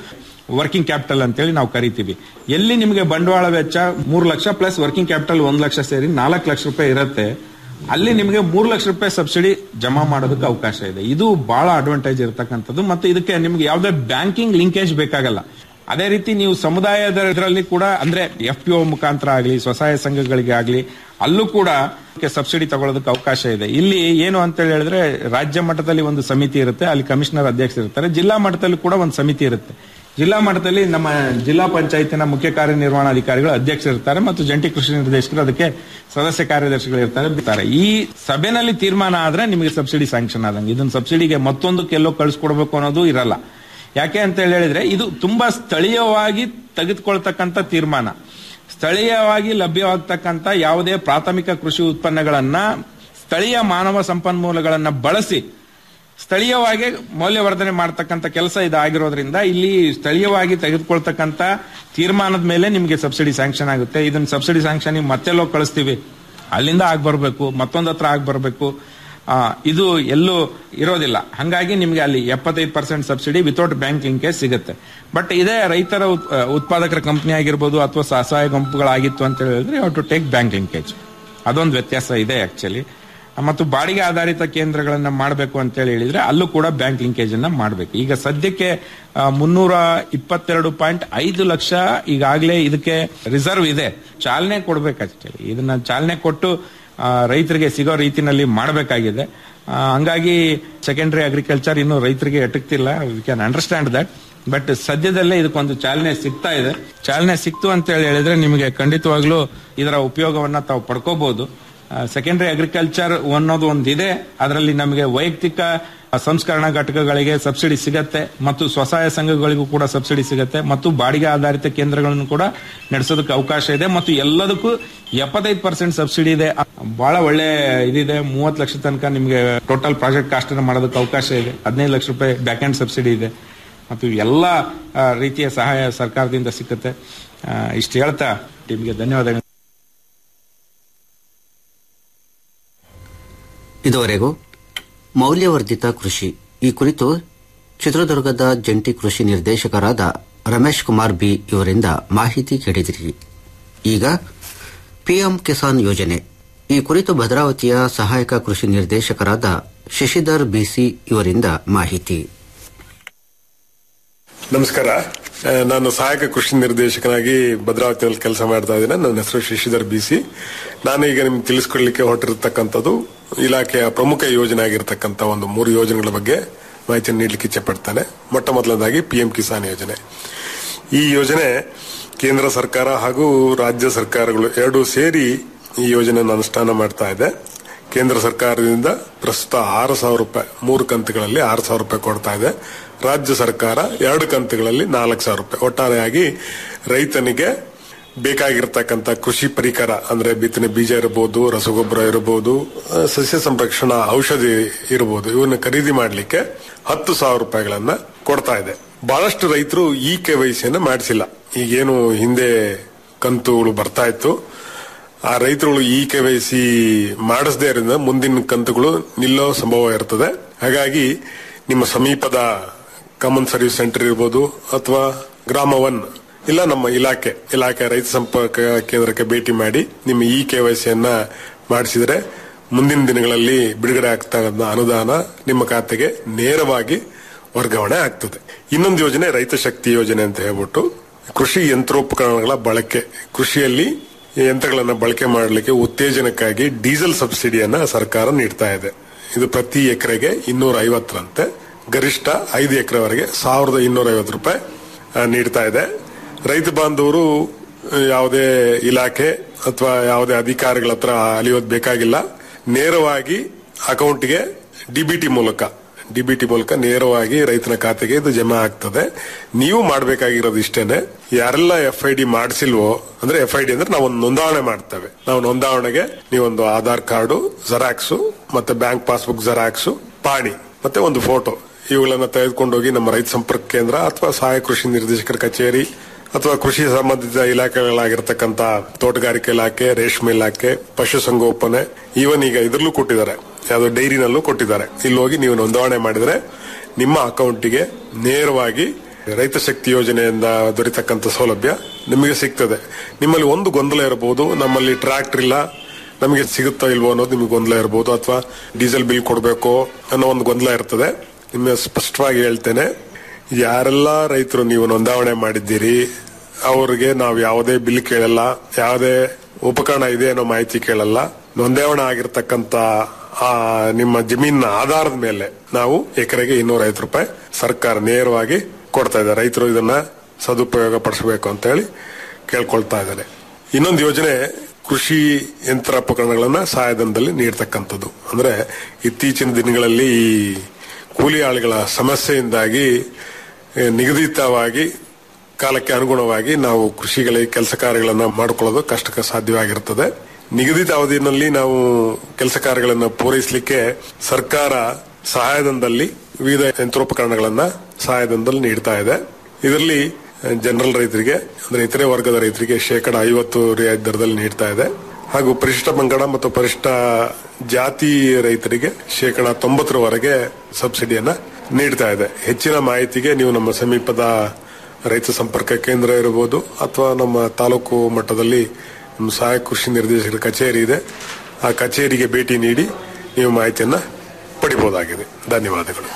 ವರ್ಕಿಂಗ್ ಕ್ಯಾಪಿಟಲ್ ಅಂತೇಳಿ ನಾವು ಕರಿತೀವಿ ಎಲ್ಲಿ ನಿಮಗೆ ಬಂಡವಾಳ ವೆಚ್ಚ ಮೂರು ಲಕ್ಷ ಪ್ಲಸ್ ವರ್ಕಿಂಗ್ ಕ್ಯಾಪಿಟಲ್ ಒಂದ್ ಲಕ್ಷ ಸೇರಿ ನಾಲ್ಕು ಲಕ್ಷ ರೂಪಾಯಿ ಇರುತ್ತೆ ಅಲ್ಲಿ ನಿಮಗೆ ಮೂರು ಲಕ್ಷ ರೂಪಾಯಿ ಸಬ್ಸಿಡಿ ಜಮಾ ಮಾಡೋದಕ್ಕೆ ಅವಕಾಶ ಇದೆ ಇದು ಬಹಳ ಅಡ್ವಾಂಟೇಜ್ ಇರತಕ್ಕಂಥದ್ದು ಮತ್ತೆ ಇದಕ್ಕೆ ನಿಮಗೆ ಯಾವುದೇ ಬ್ಯಾಂಕಿಂಗ್ ಲಿಂಕೇಜ್ ಬೇಕಾಗಲ್ಲ ಅದೇ ರೀತಿ ನೀವು ಸಮುದಾಯದ ಇದರಲ್ಲಿ ಕೂಡ ಅಂದ್ರೆ ಎಫ್ ಪಿ ಒ ಮುಖಾಂತರ ಆಗಲಿ ಸ್ವಸಹಾಯ ಸಂಘಗಳಿಗೆ ಆಗಲಿ ಅಲ್ಲೂ ಕೂಡ ಸಬ್ಸಿಡಿ ತಗೊಳ್ಳೋದಕ್ಕೆ ಅವಕಾಶ ಇದೆ ಇಲ್ಲಿ ಏನು ಅಂತ ಹೇಳಿದ್ರೆ ರಾಜ್ಯ ಮಟ್ಟದಲ್ಲಿ ಒಂದು ಸಮಿತಿ ಇರುತ್ತೆ ಅಲ್ಲಿ ಕಮಿಷನರ್ ಅಧ್ಯಕ್ಷರು ಇರ್ತಾರೆ ಜಿಲ್ಲಾ ಮಟ್ಟದಲ್ಲಿ ಕೂಡ ಒಂದು ಸಮಿತಿ ಇರುತ್ತೆ ಜಿಲ್ಲಾ ಮಟ್ಟದಲ್ಲಿ ನಮ್ಮ ಜಿಲ್ಲಾ ಪಂಚಾಯತಿನ ಮುಖ್ಯ ಕಾರ್ಯನಿರ್ವಹಣಾಧಿಕಾರಿಗಳು ಅಧ್ಯಕ್ಷರು ಇರ್ತಾರೆ ಮತ್ತು ಜಂಟಿ ಕೃಷಿ ನಿರ್ದೇಶಕರು ಅದಕ್ಕೆ ಸದಸ್ಯ ಕಾರ್ಯದರ್ಶಿಗಳು ಇರ್ತಾರೆ ಇರ್ತಾರೆ ಈ ಸಭೆನಲ್ಲಿ ತೀರ್ಮಾನ ಆದ್ರೆ ನಿಮಗೆ ಸಬ್ಸಿಡಿ ಸ್ಯಾಂಕ್ಷನ್ ಆದಂಗೆ ಇದನ್ನ ಸಬ್ಸಿಡಿಗೆ ಮತ್ತೊಂದು ಎಲ್ಲೋ ಕಳಿಸ್ಕೊಡ್ಬೇಕು ಅನ್ನೋದು ಇರಲ್ಲ ಯಾಕೆ ಅಂತ ಹೇಳಿದ್ರೆ ಇದು ತುಂಬಾ ಸ್ಥಳೀಯವಾಗಿ ತೆಗೆದುಕೊಳ್ತಕ್ಕಂಥ ತೀರ್ಮಾನ ಸ್ಥಳೀಯವಾಗಿ ಲಭ್ಯವಾಗ್ತಕ್ಕಂಥ ಯಾವುದೇ ಪ್ರಾಥಮಿಕ ಕೃಷಿ ಉತ್ಪನ್ನಗಳನ್ನ ಸ್ಥಳೀಯ ಮಾನವ ಸಂಪನ್ಮೂಲಗಳನ್ನ ಬಳಸಿ ಸ್ಥಳೀಯವಾಗಿ ಮೌಲ್ಯವರ್ಧನೆ ಮಾಡ್ತಕ್ಕಂಥ ಕೆಲಸ ಇದಾಗಿರೋದ್ರಿಂದ ಇಲ್ಲಿ ಸ್ಥಳೀಯವಾಗಿ ತೆಗೆದುಕೊಳ್ತಕ್ಕಂಥ ತೀರ್ಮಾನದ ಮೇಲೆ ನಿಮಗೆ ಸಬ್ಸಿಡಿ ಸ್ಯಾಂಕ್ಷನ್ ಆಗುತ್ತೆ ಇದನ್ನ ಸಬ್ಸಿಡಿ ಸ್ಯಾಂಕ್ಷನ್ ನೀವು ಮತ್ತೆಲ್ಲೋ ಕಳಿಸ್ತೀವಿ ಅಲ್ಲಿಂದ ಆಗ್ ಬರ್ಬೇಕು ಮತ್ತೊಂದ್ ಹತ್ರ ಆಗ್ ಬರ್ಬೇಕು ಆ, ಇದು ಎಲ್ಲೂ ಇರೋದಿಲ್ಲ ಹಂಗಾಗಿ ನಿಮಗೆ ಅಲ್ಲಿ ಎಪ್ಪತ್ತೈದು percent subsidy without bank linkage ಸಿಗುತ್ತೆ ಬಟ್ ಇದೇ ರೈತರ ಉತ್- ಆ, ಉತ್ಪಾದಕರ ಕಂಪನಿ ಆಗಿರ್ಬೋದು ಅಥವಾ ಸ್ವಸಹಾಯ ಗುಂಪುಗಳಾಗಿತ್ತು ಅಂತ ಹೇಳಿದ್ರೆ you to take bank linkage ಅದೊಂದು ವ್ಯತ್ಯಾಸ ಇದೆ ಆಕ್ಚುಲಿ ಮತ್ತು ಬಾಡಿಗೆ ಆಧಾರಿತ ಕೇಂದ್ರಗಳನ್ನ ಮಾಡಬೇಕು ಅಂತ ಹೇಳಿ ಹೇಳಿದ್ರೆ ಅಲ್ಲೂ ಕೂಡ ಬ್ಯಾಂಕ್ ಲಿಂಕೇಜ್ ಅನ್ನ ಮಾಡಬೇಕು ಈಗ ಸದ್ಯಕ್ಕೆ ಆ, ಮುನ್ನೂರ ಇಪ್ಪತ್ತೆರಡು ಪಾಯಿಂಟ್ ಐದು ಲಕ್ಷ ಈಗಾಗಲೇ ಇದಕ್ಕೆ ರಿಸರ್ವ್ ಇದೆ ಚಾಲನೆ ಕೊಡ್ಬೇಕಷ್ಟೇ ಇದನ್ನ ಚಾಲನೆ ಕೊಟ್ಟು ಆ, ರೈತರಿಗೆ ಸಿಗೋ ರೀತಿನಲ್ಲಿ ಮಾಡಬೇಕಾಗಿದೆ ಹಂಗಾಗಿ ಸೆಕೆಂಡರಿ ಅಗ್ರಿಕಲ್ಚರ್ ಇನ್ನು ರೈತರಿಗೆ ಎಟಕ್ತಿಲ್ಲ we can understand that but ಸದ್ಯದಲ್ಲೇ ಇದಕ್ಕೊಂದು ಚಾಲನೆ ಸಿಗ್ತಾ ಇದೆ ಚಾಲನೆ ಸಿಕ್ತು ಅಂತ ಹೇಳಿ ಹೇಳಿದ್ರೆ ನಿಮಗೆ ಖಂಡಿತವಾಗ್ಲೂ ಇದರ ಉಪಯೋಗವನ್ನ ತಾವು ಪಡ್ಕೋಬಹುದು ಸೆಕೆಂಡರಿ ಅಗ್ರಿಕಲ್ಚರ್ ಅನ್ನೋದು ಒಂದಿದೆ ಅದರಲ್ಲಿ ನಮಗೆ ವೈಯಕ್ತಿಕ ಸಂಸ್ಕರಣಾ ಘಟಕಗಳಿಗೆ ಸಬ್ಸಿಡಿ ಸಿಗತ್ತೆ ಮತ್ತು ಸ್ವಸಹಾಯ ಸಂಘಗಳಿಗೂ ಕೂಡ ಸಬ್ಸಿಡಿ ಸಿಗತ್ತೆ ಮತ್ತು ಬಾಡಿಗೆ ಆಧಾರಿತ ಕೇಂದ್ರಗಳನ್ನು ಕೂಡ ನಡೆಸೋದಕ್ಕೆ ಅವಕಾಶ ಇದೆ ಮತ್ತು ಎಲ್ಲದಕ್ಕೂ ಎಪ್ಪತ್ತೈದು ಪರ್ಸೆಂಟ್ ಸಬ್ಸಿಡಿ ಇದೆ ಬಹಳ ಒಳ್ಳೆ ಇದಿದೆ ಮೂವತ್ತು ಲಕ್ಷ ತನಕ ನಿಮಗೆ ಟೋಟಲ್ ಪ್ರಾಜೆಕ್ಟ್ ಕಾಸ್ಟ್ ಅನ್ನು ಮಾಡೋದಕ್ಕೆ ಅವಕಾಶ ಇದೆ ಹದಿನೈದು ಲಕ್ಷ ರೂಪಾಯಿ ಬ್ಯಾಕ್ ಹ್ಯಾಂಡ್ ಸಬ್ಸಿಡಿ ಇದೆ ಮತ್ತು ಎಲ್ಲ ಆ, ರೀತಿಯ ಸಹಾಯ ಸರ್ಕಾರದಿಂದ ಸಿಕ್ಕತ್ತೆ ಆ, ಇಷ್ಟು ಹೇಳ್ತಾ ನಿಮಗೆ ಧನ್ಯವಾದಗಳು ಇದುವರೆಗೂ ಮೌಲ್ಯವರ್ಧಿತ ಕೃಷಿ ಈ ಕುರಿತು ಚಿತ್ರದುರ್ಗದ ಜಂಟಿ ಕೃಷಿ ನಿರ್ದೇಶಕರಾದ ರಮೇಶ್ ಕುಮಾರ್ ಬಿ ಇವರಿಂದ ಮಾಹಿತಿ ಕೇಳಿದಿರಿ ಈಗ ಪಿಎಂ ಕಿಸಾನ್ ಯೋಜನೆ ಈ ಕುರಿತು ಭದ್ರಾವತಿಯ ಸಹಾಯಕ ಕೃಷಿ ನಿರ್ದೇಶಕರಾದ ಶಶಿಧರ್ ಬಿಸಿ ಇವರಿಂದ ಮಾಹಿತಿ ನಮಸ್ಕಾರ ಆ, ನಾನು ಸಹಾಯಕ ಕೃಷಿ ನಿರ್ದೇಶಕನಾಗಿ ಭದ್ರಾವತಿಯಲ್ಲಿ ಕೆಲಸ ಮಾಡ್ತಾ ಇದ್ದೇನೆ ನನ್ನ ಹೆಸರು ಶಶಿಧರ್ ಬಿಸಿ ನಾನು ಈಗ ನಿಮ್ಗೆ ತಿಳಿಸ್ಕೊಡ್ಲಿಕ್ಕೆ ಹೊರಟಿರತಕ್ಕಂಥದ್ದು ಇಲಾಖೆಯ ಪ್ರಮುಖ ಯೋಜನೆ ಆಗಿರತಕ್ಕಂಥ ಒಂದು ಮೂರು ಯೋಜನೆಗಳ ಬಗ್ಗೆ ಮಾಹಿತಿಯನ್ನು ನೀಡಲಿಕ್ಕೆ ಇಚ್ಛೆ ಪಡ್ತಾನೆ ಮೊಟ್ಟ ಮೊದಲನೇದಾಗಿ ಪಿಎಂ ಕಿಸಾನ್ ಯೋಜನೆ ಈ ಯೋಜನೆ ಕೇಂದ್ರ ಸರ್ಕಾರ ಹಾಗೂ ರಾಜ್ಯ ಸರ್ಕಾರಗಳು ಎರಡೂ ಸೇರಿ ಈ ಯೋಜನೆಯನ್ನು ಅನುಷ್ಠಾನ ಮಾಡ್ತಾ ಇದೆ ಕೇಂದ್ರ ಸರ್ಕಾರದಿಂದ ಪ್ರಸ್ತುತ ಆರು ಸಾವಿರ ರೂಪಾಯಿ ಮೂರು ಕಂತುಗಳಲ್ಲಿ ಆರು ಸಾವಿರ ರೂಪಾಯಿ ಕೊಡ್ತಾ ಇದೆ ರಾಜ್ಯ ಸರ್ಕಾರ ಎರಡು ಕಂತುಗಳಲ್ಲಿ ನಾಲ್ಕು ಸಾವಿರ ರೂಪಾಯಿ ಒಟ್ಟಾರೆಯಾಗಿ ರೈತನಿಗೆ ಬೇಕಾಗಿರ್ತಕ್ಕಂಥ ಕೃಷಿ ಪರಿಕರ ಅಂದ್ರೆ ಬಿತ್ತನೆ ಬೀಜ ಇರಬಹುದು ರಸಗೊಬ್ಬರ ಇರಬಹುದು ಆ, ಸಸ್ಯ ಸಂರಕ್ಷಣಾ ಔಷಧಿ ಇರಬಹುದು ಇವನ್ನ ಖರೀದಿ ಮಾಡಲಿಕ್ಕೆ ಹತ್ತು ಸಾವಿರ ರೂಪಾಯಿಗಳನ್ನ ಕೊಡ್ತಾ ಇದೆ ಬಹಳಷ್ಟು ರೈತರು ಈ ಕೆ ವೈಸಿಯನ್ನ ಮಾಡಿಸಿಲ್ಲ ಈಗೇನು ಹಿಂದೆ ಕಂತುಗಳು ಬರ್ತಾ ಇತ್ತು ಆ ರೈತರುಗಳು ಈ ಕೆ ವೈ ಸಿ ಮಾಡಿಸದೇ ಇರೋದ್ರಿಂದ ಮುಂದಿನ ಕಂತುಗಳು ನಿಲ್ಲೋ ಸಂಭವ ಇರ್ತದೆ ಹಾಗಾಗಿ ನಿಮ್ಮ ಸಮೀಪದ ಕಾಮನ್ ಸರ್ವಿಸ್ ಸೆಂಟರ್ ಇರ್ಬೋದು ಅಥವಾ ಗ್ರಾಮ ಒನ್ ಇಲ್ಲ ನಮ್ಮ ಇಲಾಖೆ ಇಲಾಖೆ ರೈತ ಸಂಪರ್ಕ ಕೇಂದ್ರಕ್ಕೆ ಭೇಟಿ ಮಾಡಿ ನಿಮ್ಮ ಇ ಕೆ ವೈ ಸಿಯನ್ನ ಮಾಡಿಸಿದ್ರೆ ಮುಂದಿನ ದಿನಗಳಲ್ಲಿ ಬಿಡುಗಡೆ ಆಗ್ತಾ ಇರೋ ಅನುದಾನ ನಿಮ್ಮ ಖಾತೆಗೆ ನೇರವಾಗಿ ವರ್ಗಾವಣೆ ಆಗ್ತದೆ ಇನ್ನೊಂದು ಯೋಜನೆ ರೈತ ಶಕ್ತಿ ಯೋಜನೆ ಅಂತ ಹೇಳ್ಬಿಟ್ಟು ಕೃಷಿ ಯಂತ್ರೋಪಕರಣಗಳ ಬಳಕೆ ಕೃಷಿಯಲ್ಲಿ ಯಂತ್ರಗಳನ್ನ ಬಳಕೆ ಮಾಡಲಿಕ್ಕೆ ಉತ್ತೇಜನಕ್ಕಾಗಿ ಡೀಸೆಲ್ ಸಬ್ಸಿಡಿಯನ್ನ ಸರ್ಕಾರ ನೀಡ್ತಾ ಇದೆ ಇದು ಪ್ರತಿ ಎಕರೆಗೆ ಇನ್ನೂರ ಐವತ್ತರಂತೆ ಗರಿಷ್ಠ ಐದು ಎಕರೆವರೆಗೆ ಸಾವಿರದ ಇನ್ನೂರ ಐವತ್ತು ರೂಪಾಯಿ ಆ, ನೀಡ್ತಾ ಇದೆ ರೈತ ಬಾಂಧವರು ಆ, ಯಾವುದೇ ಇಲಾಖೆ ಅಥವಾ ಯಾವುದೇ ಅಧಿಕಾರಿಗಳ ಹತ್ರ ಅಲಿಯೋದು ಬೇಕಾಗಿಲ್ಲ ನೇರವಾಗಿ ಅಕೌಂಟ್ಗೆ ಡಿಬಿಟಿ ಮೂಲಕ ಡಿಬಿಟಿ ಮೂಲಕ ನೇರವಾಗಿ ರೈತನ ಖಾತೆಗೆ ಇದು ಜಮಾ ಆಗ್ತದೆ ನೀವು ಮಾಡಬೇಕಾಗಿರೋದು ಇಷ್ಟೇನೆ ಯಾರೆಲ್ಲ ಎಫ್ ಐ ಡಿ ಮಾಡಿಸಿಲ್ವೋ ಅಂದ್ರೆ ಎಫ್ ಐ ಡಿ ಅಂದ್ರೆ ನಾವು ಒಂದು ನೋಂದಾವಣೆ ಮಾಡ್ತೇವೆ ನಾವು ನೋಂದಾವಣೆಗೆ ನೀವೊಂದು ಆಧಾರ್ ಕಾರ್ಡು ಜೆರಾಕ್ಸು ಮತ್ತೆ ಬ್ಯಾಂಕ್ ಪಾಸ್ಬುಕ್ ಜೆರಾಕ್ಸು ಪಾಣಿ ಮತ್ತೆ ಒಂದು ಫೋಟೋ ಇವುಗಳನ್ನ ತೆಗೆದುಕೊಂಡೋಗಿ ನಮ್ಮ ರೈತ ಸಂಪರ್ಕ ಕೇಂದ್ರ ಅಥವಾ ಸಹಾಯಕ ಕೃಷಿ ನಿರ್ದೇಶಕರ ಕಚೇರಿ ಅಥವಾ ಕೃಷಿ ಸಂಬಂಧಿತ ಇಲಾಖೆಗಳಾಗಿರ್ತಕ್ಕಂಥ ತೋಟಗಾರಿಕೆ ಇಲಾಖೆ ರೇಷ್ಮೆ ಇಲಾಖೆ ಪಶುಸಂಗೋಪನೆ ಈವನ್ ಈಗ ಇದ್ರಲ್ಲೂ ಕೊಟ್ಟಿದ್ದಾರೆ ಯಾವ್ದೋ ಡೈರಿನಲ್ಲೂ ಕೊಟ್ಟಿದ್ದಾರೆ ಇಲ್ಲಿ ಹೋಗಿ ನೀವು ನೋಂದಾವಣೆ ಮಾಡಿದ್ರೆ ನಿಮ್ಮ ಅಕೌಂಟಿಗೆ ನೇರವಾಗಿ ರೈತ ಶಕ್ತಿ ಯೋಜನೆಯಿಂದ ದೊರೆತಕ್ಕಂಥ ಸೌಲಭ್ಯ ನಿಮಗೆ ಸಿಗ್ತದೆ ನಿಮ್ಮಲ್ಲಿ ಒಂದು ಗೊಂದಲ ಇರಬಹುದು ನಮ್ಮಲ್ಲಿ ಟ್ರ್ಯಾಕ್ಟರ್ ಇಲ್ಲ ನಮಗೆ ಸಿಗುತ್ತಾ ಇಲ್ವೋ ಅನ್ನೋದು ನಿಮಗೆ ಗೊಂದಲ ಇರಬಹುದು ಅಥವಾ ಡೀಸೆಲ್ ಬಿಲ್ ಕೊಡಬೇಕು ಅನ್ನೋ ಒಂದು ಗೊಂದಲ ಇರ್ತದೆ ನಿಮಗೆ ಸ್ಪಷ್ಟವಾಗಿ ಹೇಳ್ತೇನೆ ಯಾರೆಲ್ಲ ರೈತರು ನೀವು ನೋಂದಾವಣೆ ಮಾಡಿದ್ದೀರಿ ಅವ್ರಿಗೆ ನಾವು ಯಾವುದೇ ಬಿಲ್ ಕೇಳಲ್ಲ ಯಾವುದೇ ಉಪಕರಣ ಇದೆ ಅನ್ನೋ ಮಾಹಿತಿ ಕೇಳಲ್ಲ ನೋಂದಾವಣೆ ಆಗಿರ್ತಕ್ಕಂಥ ಆ ನಿಮ್ಮ ಜಮೀನಿನ ಆಧಾರದ ಮೇಲೆ ನಾವು ಎಕರೆಗೆ ಇನ್ನೂರ ಐವತ್ತು ರೂಪಾಯಿ ಸರ್ಕಾರ ನೇರವಾಗಿ ಕೊಡ್ತಾ ಇದೆ ರೈತರು ಇದನ್ನ ಸದುಪಯೋಗ ಪಡಿಸಬೇಕು ಅಂತ ಹೇಳಿ ಕೇಳ್ಕೊಳ್ತಾ ಇದ್ದಾರೆ ಇನ್ನೊಂದು ಯೋಜನೆ ಕೃಷಿ ಯಂತ್ರೋಪಕರಣಗಳನ್ನ ಸಹಾಯಧನದಲ್ಲಿ ನೀಡತಕ್ಕಂಥದ್ದು ಅಂದ್ರೆ ಇತ್ತೀಚಿನ ದಿನಗಳಲ್ಲಿ ಈ ಕೂಲಿ ಆಳುಗಳ ಸಮಸ್ಯೆಯಿಂದಾಗಿ ಏ, ನಿಗದಿತವಾಗಿ ಕಾಲಕ್ಕೆ ಅನುಗುಣವಾಗಿ ನಾವು ಕೃಷಿಗಳಿಗೆ ಕೆಲಸ ಕಾರ್ಯಗಳನ್ನ ಮಾಡಿಕೊಳ್ಳೋದು ಕಷ್ಟಕ್ಕೆ ಸಾಧ್ಯವಾಗಿರುತ್ತದೆ ನಿಗದಿತ ಅವಧಿಯಲ್ಲಿ ನಾವು ಕೆಲಸ ಕಾರ್ಯಗಳನ್ನು ಪೂರೈಸಲಿಕ್ಕೆ ಸರ್ಕಾರ ಸಹಾಯಧನದಲ್ಲಿ ವಿವಿಧ ಯಂತ್ರೋಪಕರಣಗಳನ್ನ ಸಹಾಯಧನದಲ್ಲಿ ನೀಡ್ತಾ ಇದೆ ಇದರಲ್ಲಿ ಜನರಲ್ ರೈತರಿಗೆ ಅಂದ್ರೆ ಇತರೆ ವರ್ಗದ ರೈತರಿಗೆ ಶೇಕಡ ಐವತ್ತು ರಿಯಾಯಿತಿ ದರದಲ್ಲಿ ನೀಡ್ತಾ ಇದೆ ಹಾಗೂ ಪರಿಶಿಷ್ಟ ಪಂಗಡ ಮತ್ತು ಪರಿಶಿಷ್ಟ ಜಾತಿ ರೈತರಿಗೆ ಶೇಕಡ ತೊಂಬತ್ತರವರೆಗೆ ಸಬ್ಸಿಡಿಯನ್ನ ನೀಡ್ತಾ ಇದೆ ಹೆಚ್ಚಿನ ಮಾಹಿತಿಗೆ ನೀವು ನಮ್ಮ ಸಮೀಪದ ರೈತ ಸಂಪರ್ಕ ಕೇಂದ್ರ ಇರಬಹುದು ಅಥವಾ ನಮ್ಮ ತಾಲೂಕು ಮಟ್ಟದಲ್ಲಿ ನಮ್ಮ ಸಹಾಯಕ ಕೃಷಿ ನಿರ್ದೇಶಕರ ಕಚೇರಿ ಇದೆ ಆ ಕಚೇರಿಗೆ ಭೇಟಿ ನೀಡಿ ನೀವು ಮಾಹಿತಿಯನ್ನ ಪಡಿಬಹುದಾಗಿದೆ ಧನ್ಯವಾದಗಳು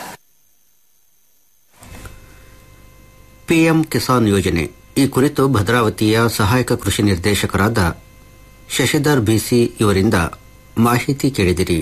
ಪಿಎಂ ಕಿಸಾನ್ ಯೋಜನೆ ಈ ಕುರಿತು ಭದ್ರಾವತಿಯ ಸಹಾಯಕ ಕೃಷಿ ನಿರ್ದೇಶಕರಾದ ಶಶಿಧರ್ ಬಿಸಿ ಇವರಿಂದ ಮಾಹಿತಿ ಕೇಳಿದಿರಿ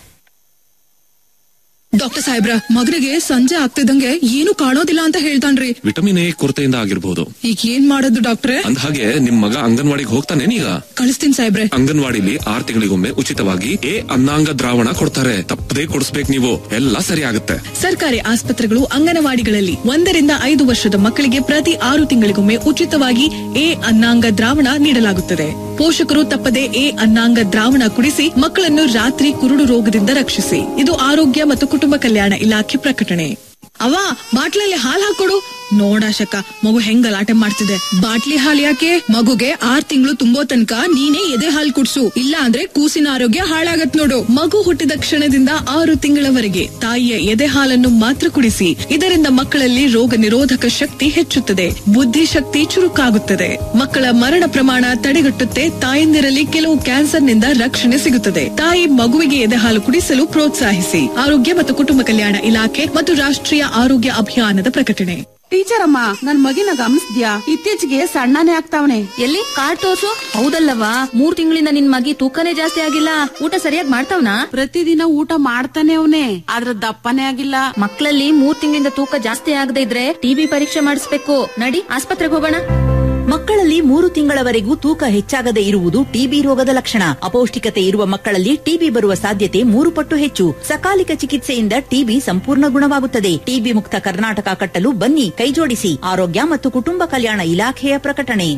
ಡಾಕ್ಟರ್ ಸಾಹೇಬ್ರ ಮಗನಿಗೆ ಸಂಜೆ ಆಗ್ತಿದ್ದಂಗೆ ಏನು ಕಾಣೋದಿಲ್ಲ ಅಂತ ಹೇಳ್ತಾನ್ರಿ ವಿಟಮಿನ್ ಎ ಕೊರತೆಯಿಂದ ಆಗಿರ್ಬೋದು ಈಗ ಏನ್ ಮಾಡೋದು ಡಾಕ್ಟ್ರೆ ಅಂದ ಹಾಗೆ ನಿಮ್ ಮಗ ಅಂಗನವಾಡಿಗೆ ಹೋಗ್ತಾನೇನೀಗ ಕಳಿಸ್ತೀನಿ ಸಾಹೇಬ್ರೆ ಅಂಗನವಾಡಿಲಿ ಆರ್ ತಿಂಗಳಿಗೊಮ್ಮೆ ಉಚಿತವಾಗಿ ಎ ಅನ್ನಾಂಗ ದ್ರಾವಣ ಕೊಡ್ತಾರೆ ತಪ್ಪದೇ ಕೊಡಿಸ್ಬೇಕು ನೀವು ಎಲ್ಲ ಸರಿ ಆಗುತ್ತೆ ಸರ್ಕಾರಿ ಆಸ್ಪತ್ರೆಗಳು ಅಂಗನವಾಡಿಗಳಲ್ಲಿ ಒಂದರಿಂದ ಐದು ವರ್ಷದ ಮಕ್ಕಳಿಗೆ ಪ್ರತಿ ಆರು ತಿಂಗಳಿಗೊಮ್ಮೆ ಉಚಿತವಾಗಿ ಎ ಅನ್ನಾಂಗ ದ್ರಾವಣ ನೀಡಲಾಗುತ್ತದೆ ಪೋಷಕರು ತಪ್ಪದೆ ಎ ಅನ್ನಾಂಗ ದ್ರಾವಣ ಕುಡಿಸಿ ಮಕ್ಕಳನ್ನು ರಾತ್ರಿ ಕುರುಡು ರೋಗದಿಂದ ರಕ್ಷಿಸಿ ಇದು ಆರೋಗ್ಯ ಮತ್ತು ಕುಟುಂಬ ಕಲ್ಯಾಣ ಇಲಾಖೆ ಪ್ರಕಟಣೆ ಅವ ಬಾಟ್ಲಲ್ಲಿ ಹಾಲ್ ಹಾಕೊಡು ನೋಡಾಶಕ ಮಗು ಹೆಂಗ್ ಗಲಾಟೆ ಮಾಡ್ತಿದೆ ಬಾಟ್ಲಿ ಹಾಲ್ ಯಾಕೆ ಮಗುಗೆ ಆರ್ ತಿಂಗಳು ತುಂಬೋ ತನಕ ನೀನೇ ಎದೆ ಹಾಲ್ ಕುಡ್ಸು ಇಲ್ಲ ಅಂದ್ರೆ ಕೂಸಿನ ಆರೋಗ್ಯ ಹಾಳಾಗತ್ ನೋಡು ಮಗು ಹುಟ್ಟಿದ ಕ್ಷಣದಿಂದ ಆರು ತಿಂಗಳವರೆಗೆ ತಾಯಿಯ ಎದೆ ಹಾಲನ್ನು ಮಾತ್ರ ಕುಡಿಸಿ ಇದರಿಂದ ಮಕ್ಕಳಲ್ಲಿ ರೋಗ ನಿರೋಧಕ ಶಕ್ತಿ ಹೆಚ್ಚುತ್ತದೆ ಬುದ್ಧಿಶಕ್ತಿ ಚುರುಕಾಗುತ್ತದೆ ಮಕ್ಕಳ ಮರಣ ಪ್ರಮಾಣ ತಡೆಗಟ್ಟುತ್ತೆ ತಾಯಂದಿರಲ್ಲಿ ಕೆಲವು ಕ್ಯಾನ್ಸರ್ನಿಂದ ರಕ್ಷಣೆ ಸಿಗುತ್ತದೆ ತಾಯಿ ಮಗುವಿಗೆ ಎದೆ ಹಾಲು ಕುಡಿಸಲು ಪ್ರೋತ್ಸಾಹಿಸಿ ಆರೋಗ್ಯ ಮತ್ತು ಕುಟುಂಬ ಕಲ್ಯಾಣ ಇಲಾಖೆ ಮತ್ತು ರಾಷ್ಟ್ರೀಯ ಆರೋಗ್ಯ ಅಭಿಯಾನದ ಪ್ರಕಟಣೆ ಟೀಚರ್ ಅಮ್ಮ ನನ್ ಮಗಿನ ಗಮನಿಸ್ದ್ಯಾ ಇತ್ತೀಚೆಗೆ ಸಣ್ಣನೇ ಆಗ್ತಾವನೆ ಎಲ್ಲಿ ಕಾರ್ಡ್ ತೋರ್ಸು ಹೌದಲ್ಲವಾ ಮೂರ್ ತಿಂಗಳಿಂದ ನಿನ್ ಮಗಿ ತೂಕನೇ ಜಾಸ್ತಿ ಆಗಿಲ್ಲ ಊಟ ಸರಿಯಾಗಿ ಮಾಡ್ತಾವ್ನಾ ಪ್ರತಿದಿನ ಊಟ ಮಾಡ್ತಾನೆ ಅವನೇ ಆದ್ರ ದಪ್ಪನೇ ಆಗಿಲ್ಲ ಮಕ್ಕಳಲ್ಲಿ ಮೂರ್ ತಿಂಗಳಿಂದ ತೂಕ ಜಾಸ್ತಿ ಆಗದೆ ಇದ್ರೆ ಟಿಬಿ ಪರೀಕ್ಷೆ ಮಾಡಿಸ್ಬೇಕು ನಡಿ ಆಸ್ಪತ್ರೆಗೆ ಹೋಗೋಣ ಮಕ್ಕಳಲ್ಲಿ ಮೂರು ತಿಂಗಳವರೆಗೂ ತೂಕ ಹೆಚ್ಚಾಗದೆ ಇರುವುದು ಟಿಬಿ ರೋಗದ ಲಕ್ಷಣ ಅಪೌಷ್ಟಿಕತೆ ಇರುವ ಮಕ್ಕಳಲ್ಲಿ ಟಿಬಿ ಬರುವ ಸಾಧ್ಯತೆ ಮೂರು ಪಟ್ಟು ಹೆಚ್ಚು ಸಕಾಲಿಕ ಚಿಕಿತ್ಸೆಯಿಂದ ಟಿಬಿ ಸಂಪೂರ್ಣ ಗುಣವಾಗುತ್ತದೆ ಟಿಬಿ ಮುಕ್ತ ಕರ್ನಾಟಕ ಕಟ್ಟಲು ಬನ್ನಿ ಕೈಜೋಡಿಸಿ ಆರೋಗ್ಯ ಮತ್ತು ಕುಟುಂಬ ಕಲ್ಯಾಣ ಇಲಾಖೆಯ ಪ್ರಕಟಣೆ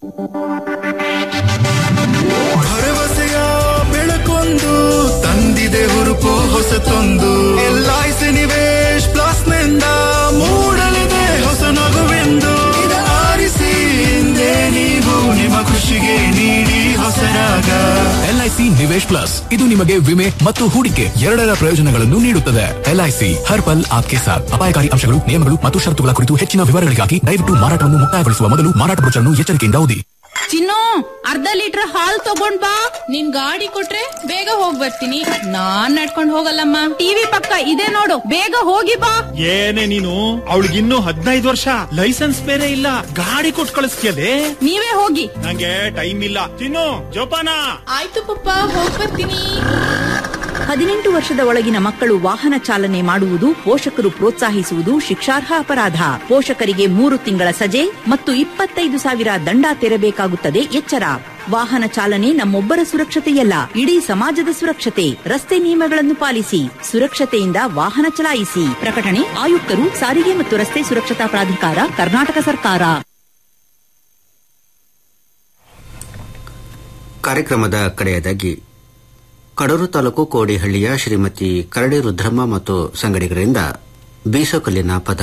ಭರವಸೆಯ ಬೆಳಕೊಂದು ತಂದಿದೆ ಹುರುಪು ಹೊಸತೊಂದು ಎಲ್ಐಸಿ ನಿವೇಶ್ ಪ್ಲಸ್ ನಿಂದ ಮೂಡಲಿದೆ ಹೊಸ ನಗುವೆಂದು ಇದ ಆರಿಸಿ ಹಿಂದೆ ನೀವು ನಿಮ್ಮ ಖುಷಿಗೆ ನೀಡಿ ಹೊಸರಾಗ ಎಲ್ಐಸಿ ನಿವೇಶ್ ಪ್ಲಸ್ ಇದು ನಿಮಗೆ ವಿಮೆ ಮತ್ತು ಹೂಡಿಕೆ ಎರಡರ ಪ್ರಯೋಜನಗಳನ್ನು ನೀಡುತ್ತದೆ ಎಲ್ಐಸಿ ಹರ್ ಪಲ್ ಆಪ್ಕೆ ಸಾಥ್ ಅಪಾಯಕಾರಿ ಅಂಶಗಳು ನಿಯಮಗಳು ಮತ್ತು ಷರತ್ತುಗಳ ಕುರಿತು ಹೆಚ್ಚಿನ ವಿವರಗಳಿಗಾಗಿ ದಯವಿಟ್ಟು ಮಾರಾಟವನ್ನು ಮುಕ್ತಾಯಗೊಳಿಸುವ ಮೊದಲು ಮಾರಾಟ ಬ್ರೋಚರ್ನ್ನು ಎಚ್ಚರಿಕೆಯಿಂದ ಓದಿ ಚಿನ್ನು ಅರ್ಧ ಲೀಟರ್ ಹಾಲ್ ತಗೊಂಡ್ ಬಾ ನಿನ್ ಗಾಡಿ ಕೊಟ್ರೆ ಬೇಗ ಹೋಗ್ ಬರ್ತೀನಿ ನಾನ್ ನಡ್ಕೊಂಡ್ ಹೋಗಲ್ಲಮ್ಮ ಟಿವಿ ಪಕ್ಕ ಇದೆ ನೋಡು ಬೇಗ ಹೋಗಿ ಬಾ ಏನೇ ನೀನು ಅವಳಿಗಿನ್ನೂ ಹದಿನೈದು ವರ್ಷ ಲೈಸೆನ್ಸ್ ಬೇರೆ ಇಲ್ಲ ಗಾಡಿ ಕೊಟ್ಟು ಕಳಿಸ್ತೀಯಲೇ ನೀವೇ ಹೋಗಿ ನಂಗೆ ಟೈಮ್ ಇಲ್ಲ ತಿನ್ನು ಜೋಪಾನ ಆಯ್ತು ಪಪ್ಪ ಹೋಗ್ ಬರ್ತೀನಿ ಹದಿನೆಂಟು ವರ್ಷದ ಒಳಗಿನ ಮಕ್ಕಳು ವಾಹನ ಚಾಲನೆ ಮಾಡುವುದು ಪೋಷಕರು ಪ್ರೋತ್ಸಾಹಿಸುವುದು ಶಿಕ್ಷಾರ್ಹ ಅಪರಾಧ ಪೋಷಕರಿಗೆ ಮೂರು ತಿಂಗಳ ಸಜೆ ಮತ್ತು ಇಪ್ಪತ್ತೈದು ಸಾವಿರ ದಂಡ ತೆರಬೇಕಾಗುತ್ತದೆ ಎಚ್ಚರ ವಾಹನ ಚಾಲನೆ ನಮ್ಮೊಬ್ಬರ ಸುರಕ್ಷತೆಯಲ್ಲ ಇಡೀ ಸಮಾಜದ ಸುರಕ್ಷತೆ ರಸ್ತೆ ನಿಯಮಗಳನ್ನು ಪಾಲಿಸಿ ಸುರಕ್ಷತೆಯಿಂದ ವಾಹನ ಚಲಾಯಿಸಿ ಪ್ರಕಟಣೆ ಆಯುಕ್ತರು ಸಾರಿಗೆ ಮತ್ತು ರಸ್ತೆ ಸುರಕ್ಷತಾ ಪ್ರಾಧಿಕಾರ ಕರ್ನಾಟಕ ಸರ್ಕಾರ ಕಾರ್ಯಕ್ರಮದ ಕಡೆಯದಾಗಿ ಕಡೂರು ತಾಲೂಕು ಕೋಡಿಹಳ್ಳಿಯ ಶ್ರೀಮತಿ ಕರಡಿ ರುದ್ರಮ್ಮ ಮತ್ತು ಸಂಗಡಿಗರಿಂದ ಬೀಸೋಕಲ್ಲಿನ ಪದ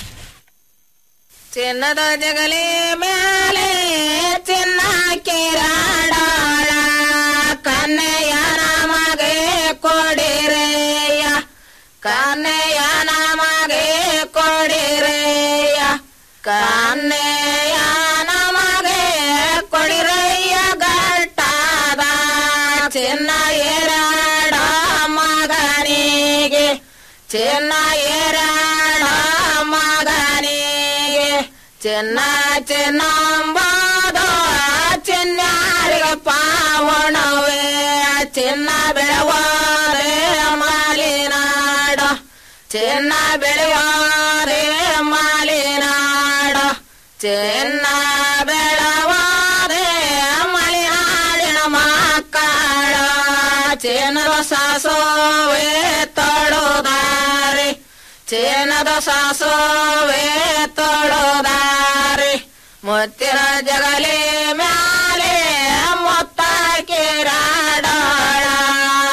ಚಿನ್ನದ ಜಗಲಿ ಮೇಲೆ ಚಿನ್ನ ಕಿರಾಡಾಳ ಕನ್ನೆಯ ನಮಗೆ ಕೊಡಿರೆಯ ಕನ್ನೆಯ ನಮಗೆ ಕೊಡಿರೆಯ ಚಿನ್ನ ಏರಾಡ ಮಗನಿಗೆ ಚಿನ್ನ ಚಿನ್ನಂಬಾದ ಚಿನ್ನಾರಿಗೆ ಪಾವಣವೇ ಚಿನ್ನ ಬೆಳವಾರೆ ಮಾಲಿನಾಡ ಚಿನ್ನ ಬೆಳೆವಾರೆ ಮಾಲಿನಾಡ ಚಿನ್ನ ಬೆಳವಾರೆ ಮಲೆನಾಡಿನ ಮಕ್ಕಳ ಚಿನ್ನದ ಸಾಸೋವೆ ತೊಡೋದಾರೆ ಚಿನ್ನದ ಸಾಸೋವೆ ತೊಡೋದಾರೆ ಮುತ್ತಿನ ಜಗಲೇ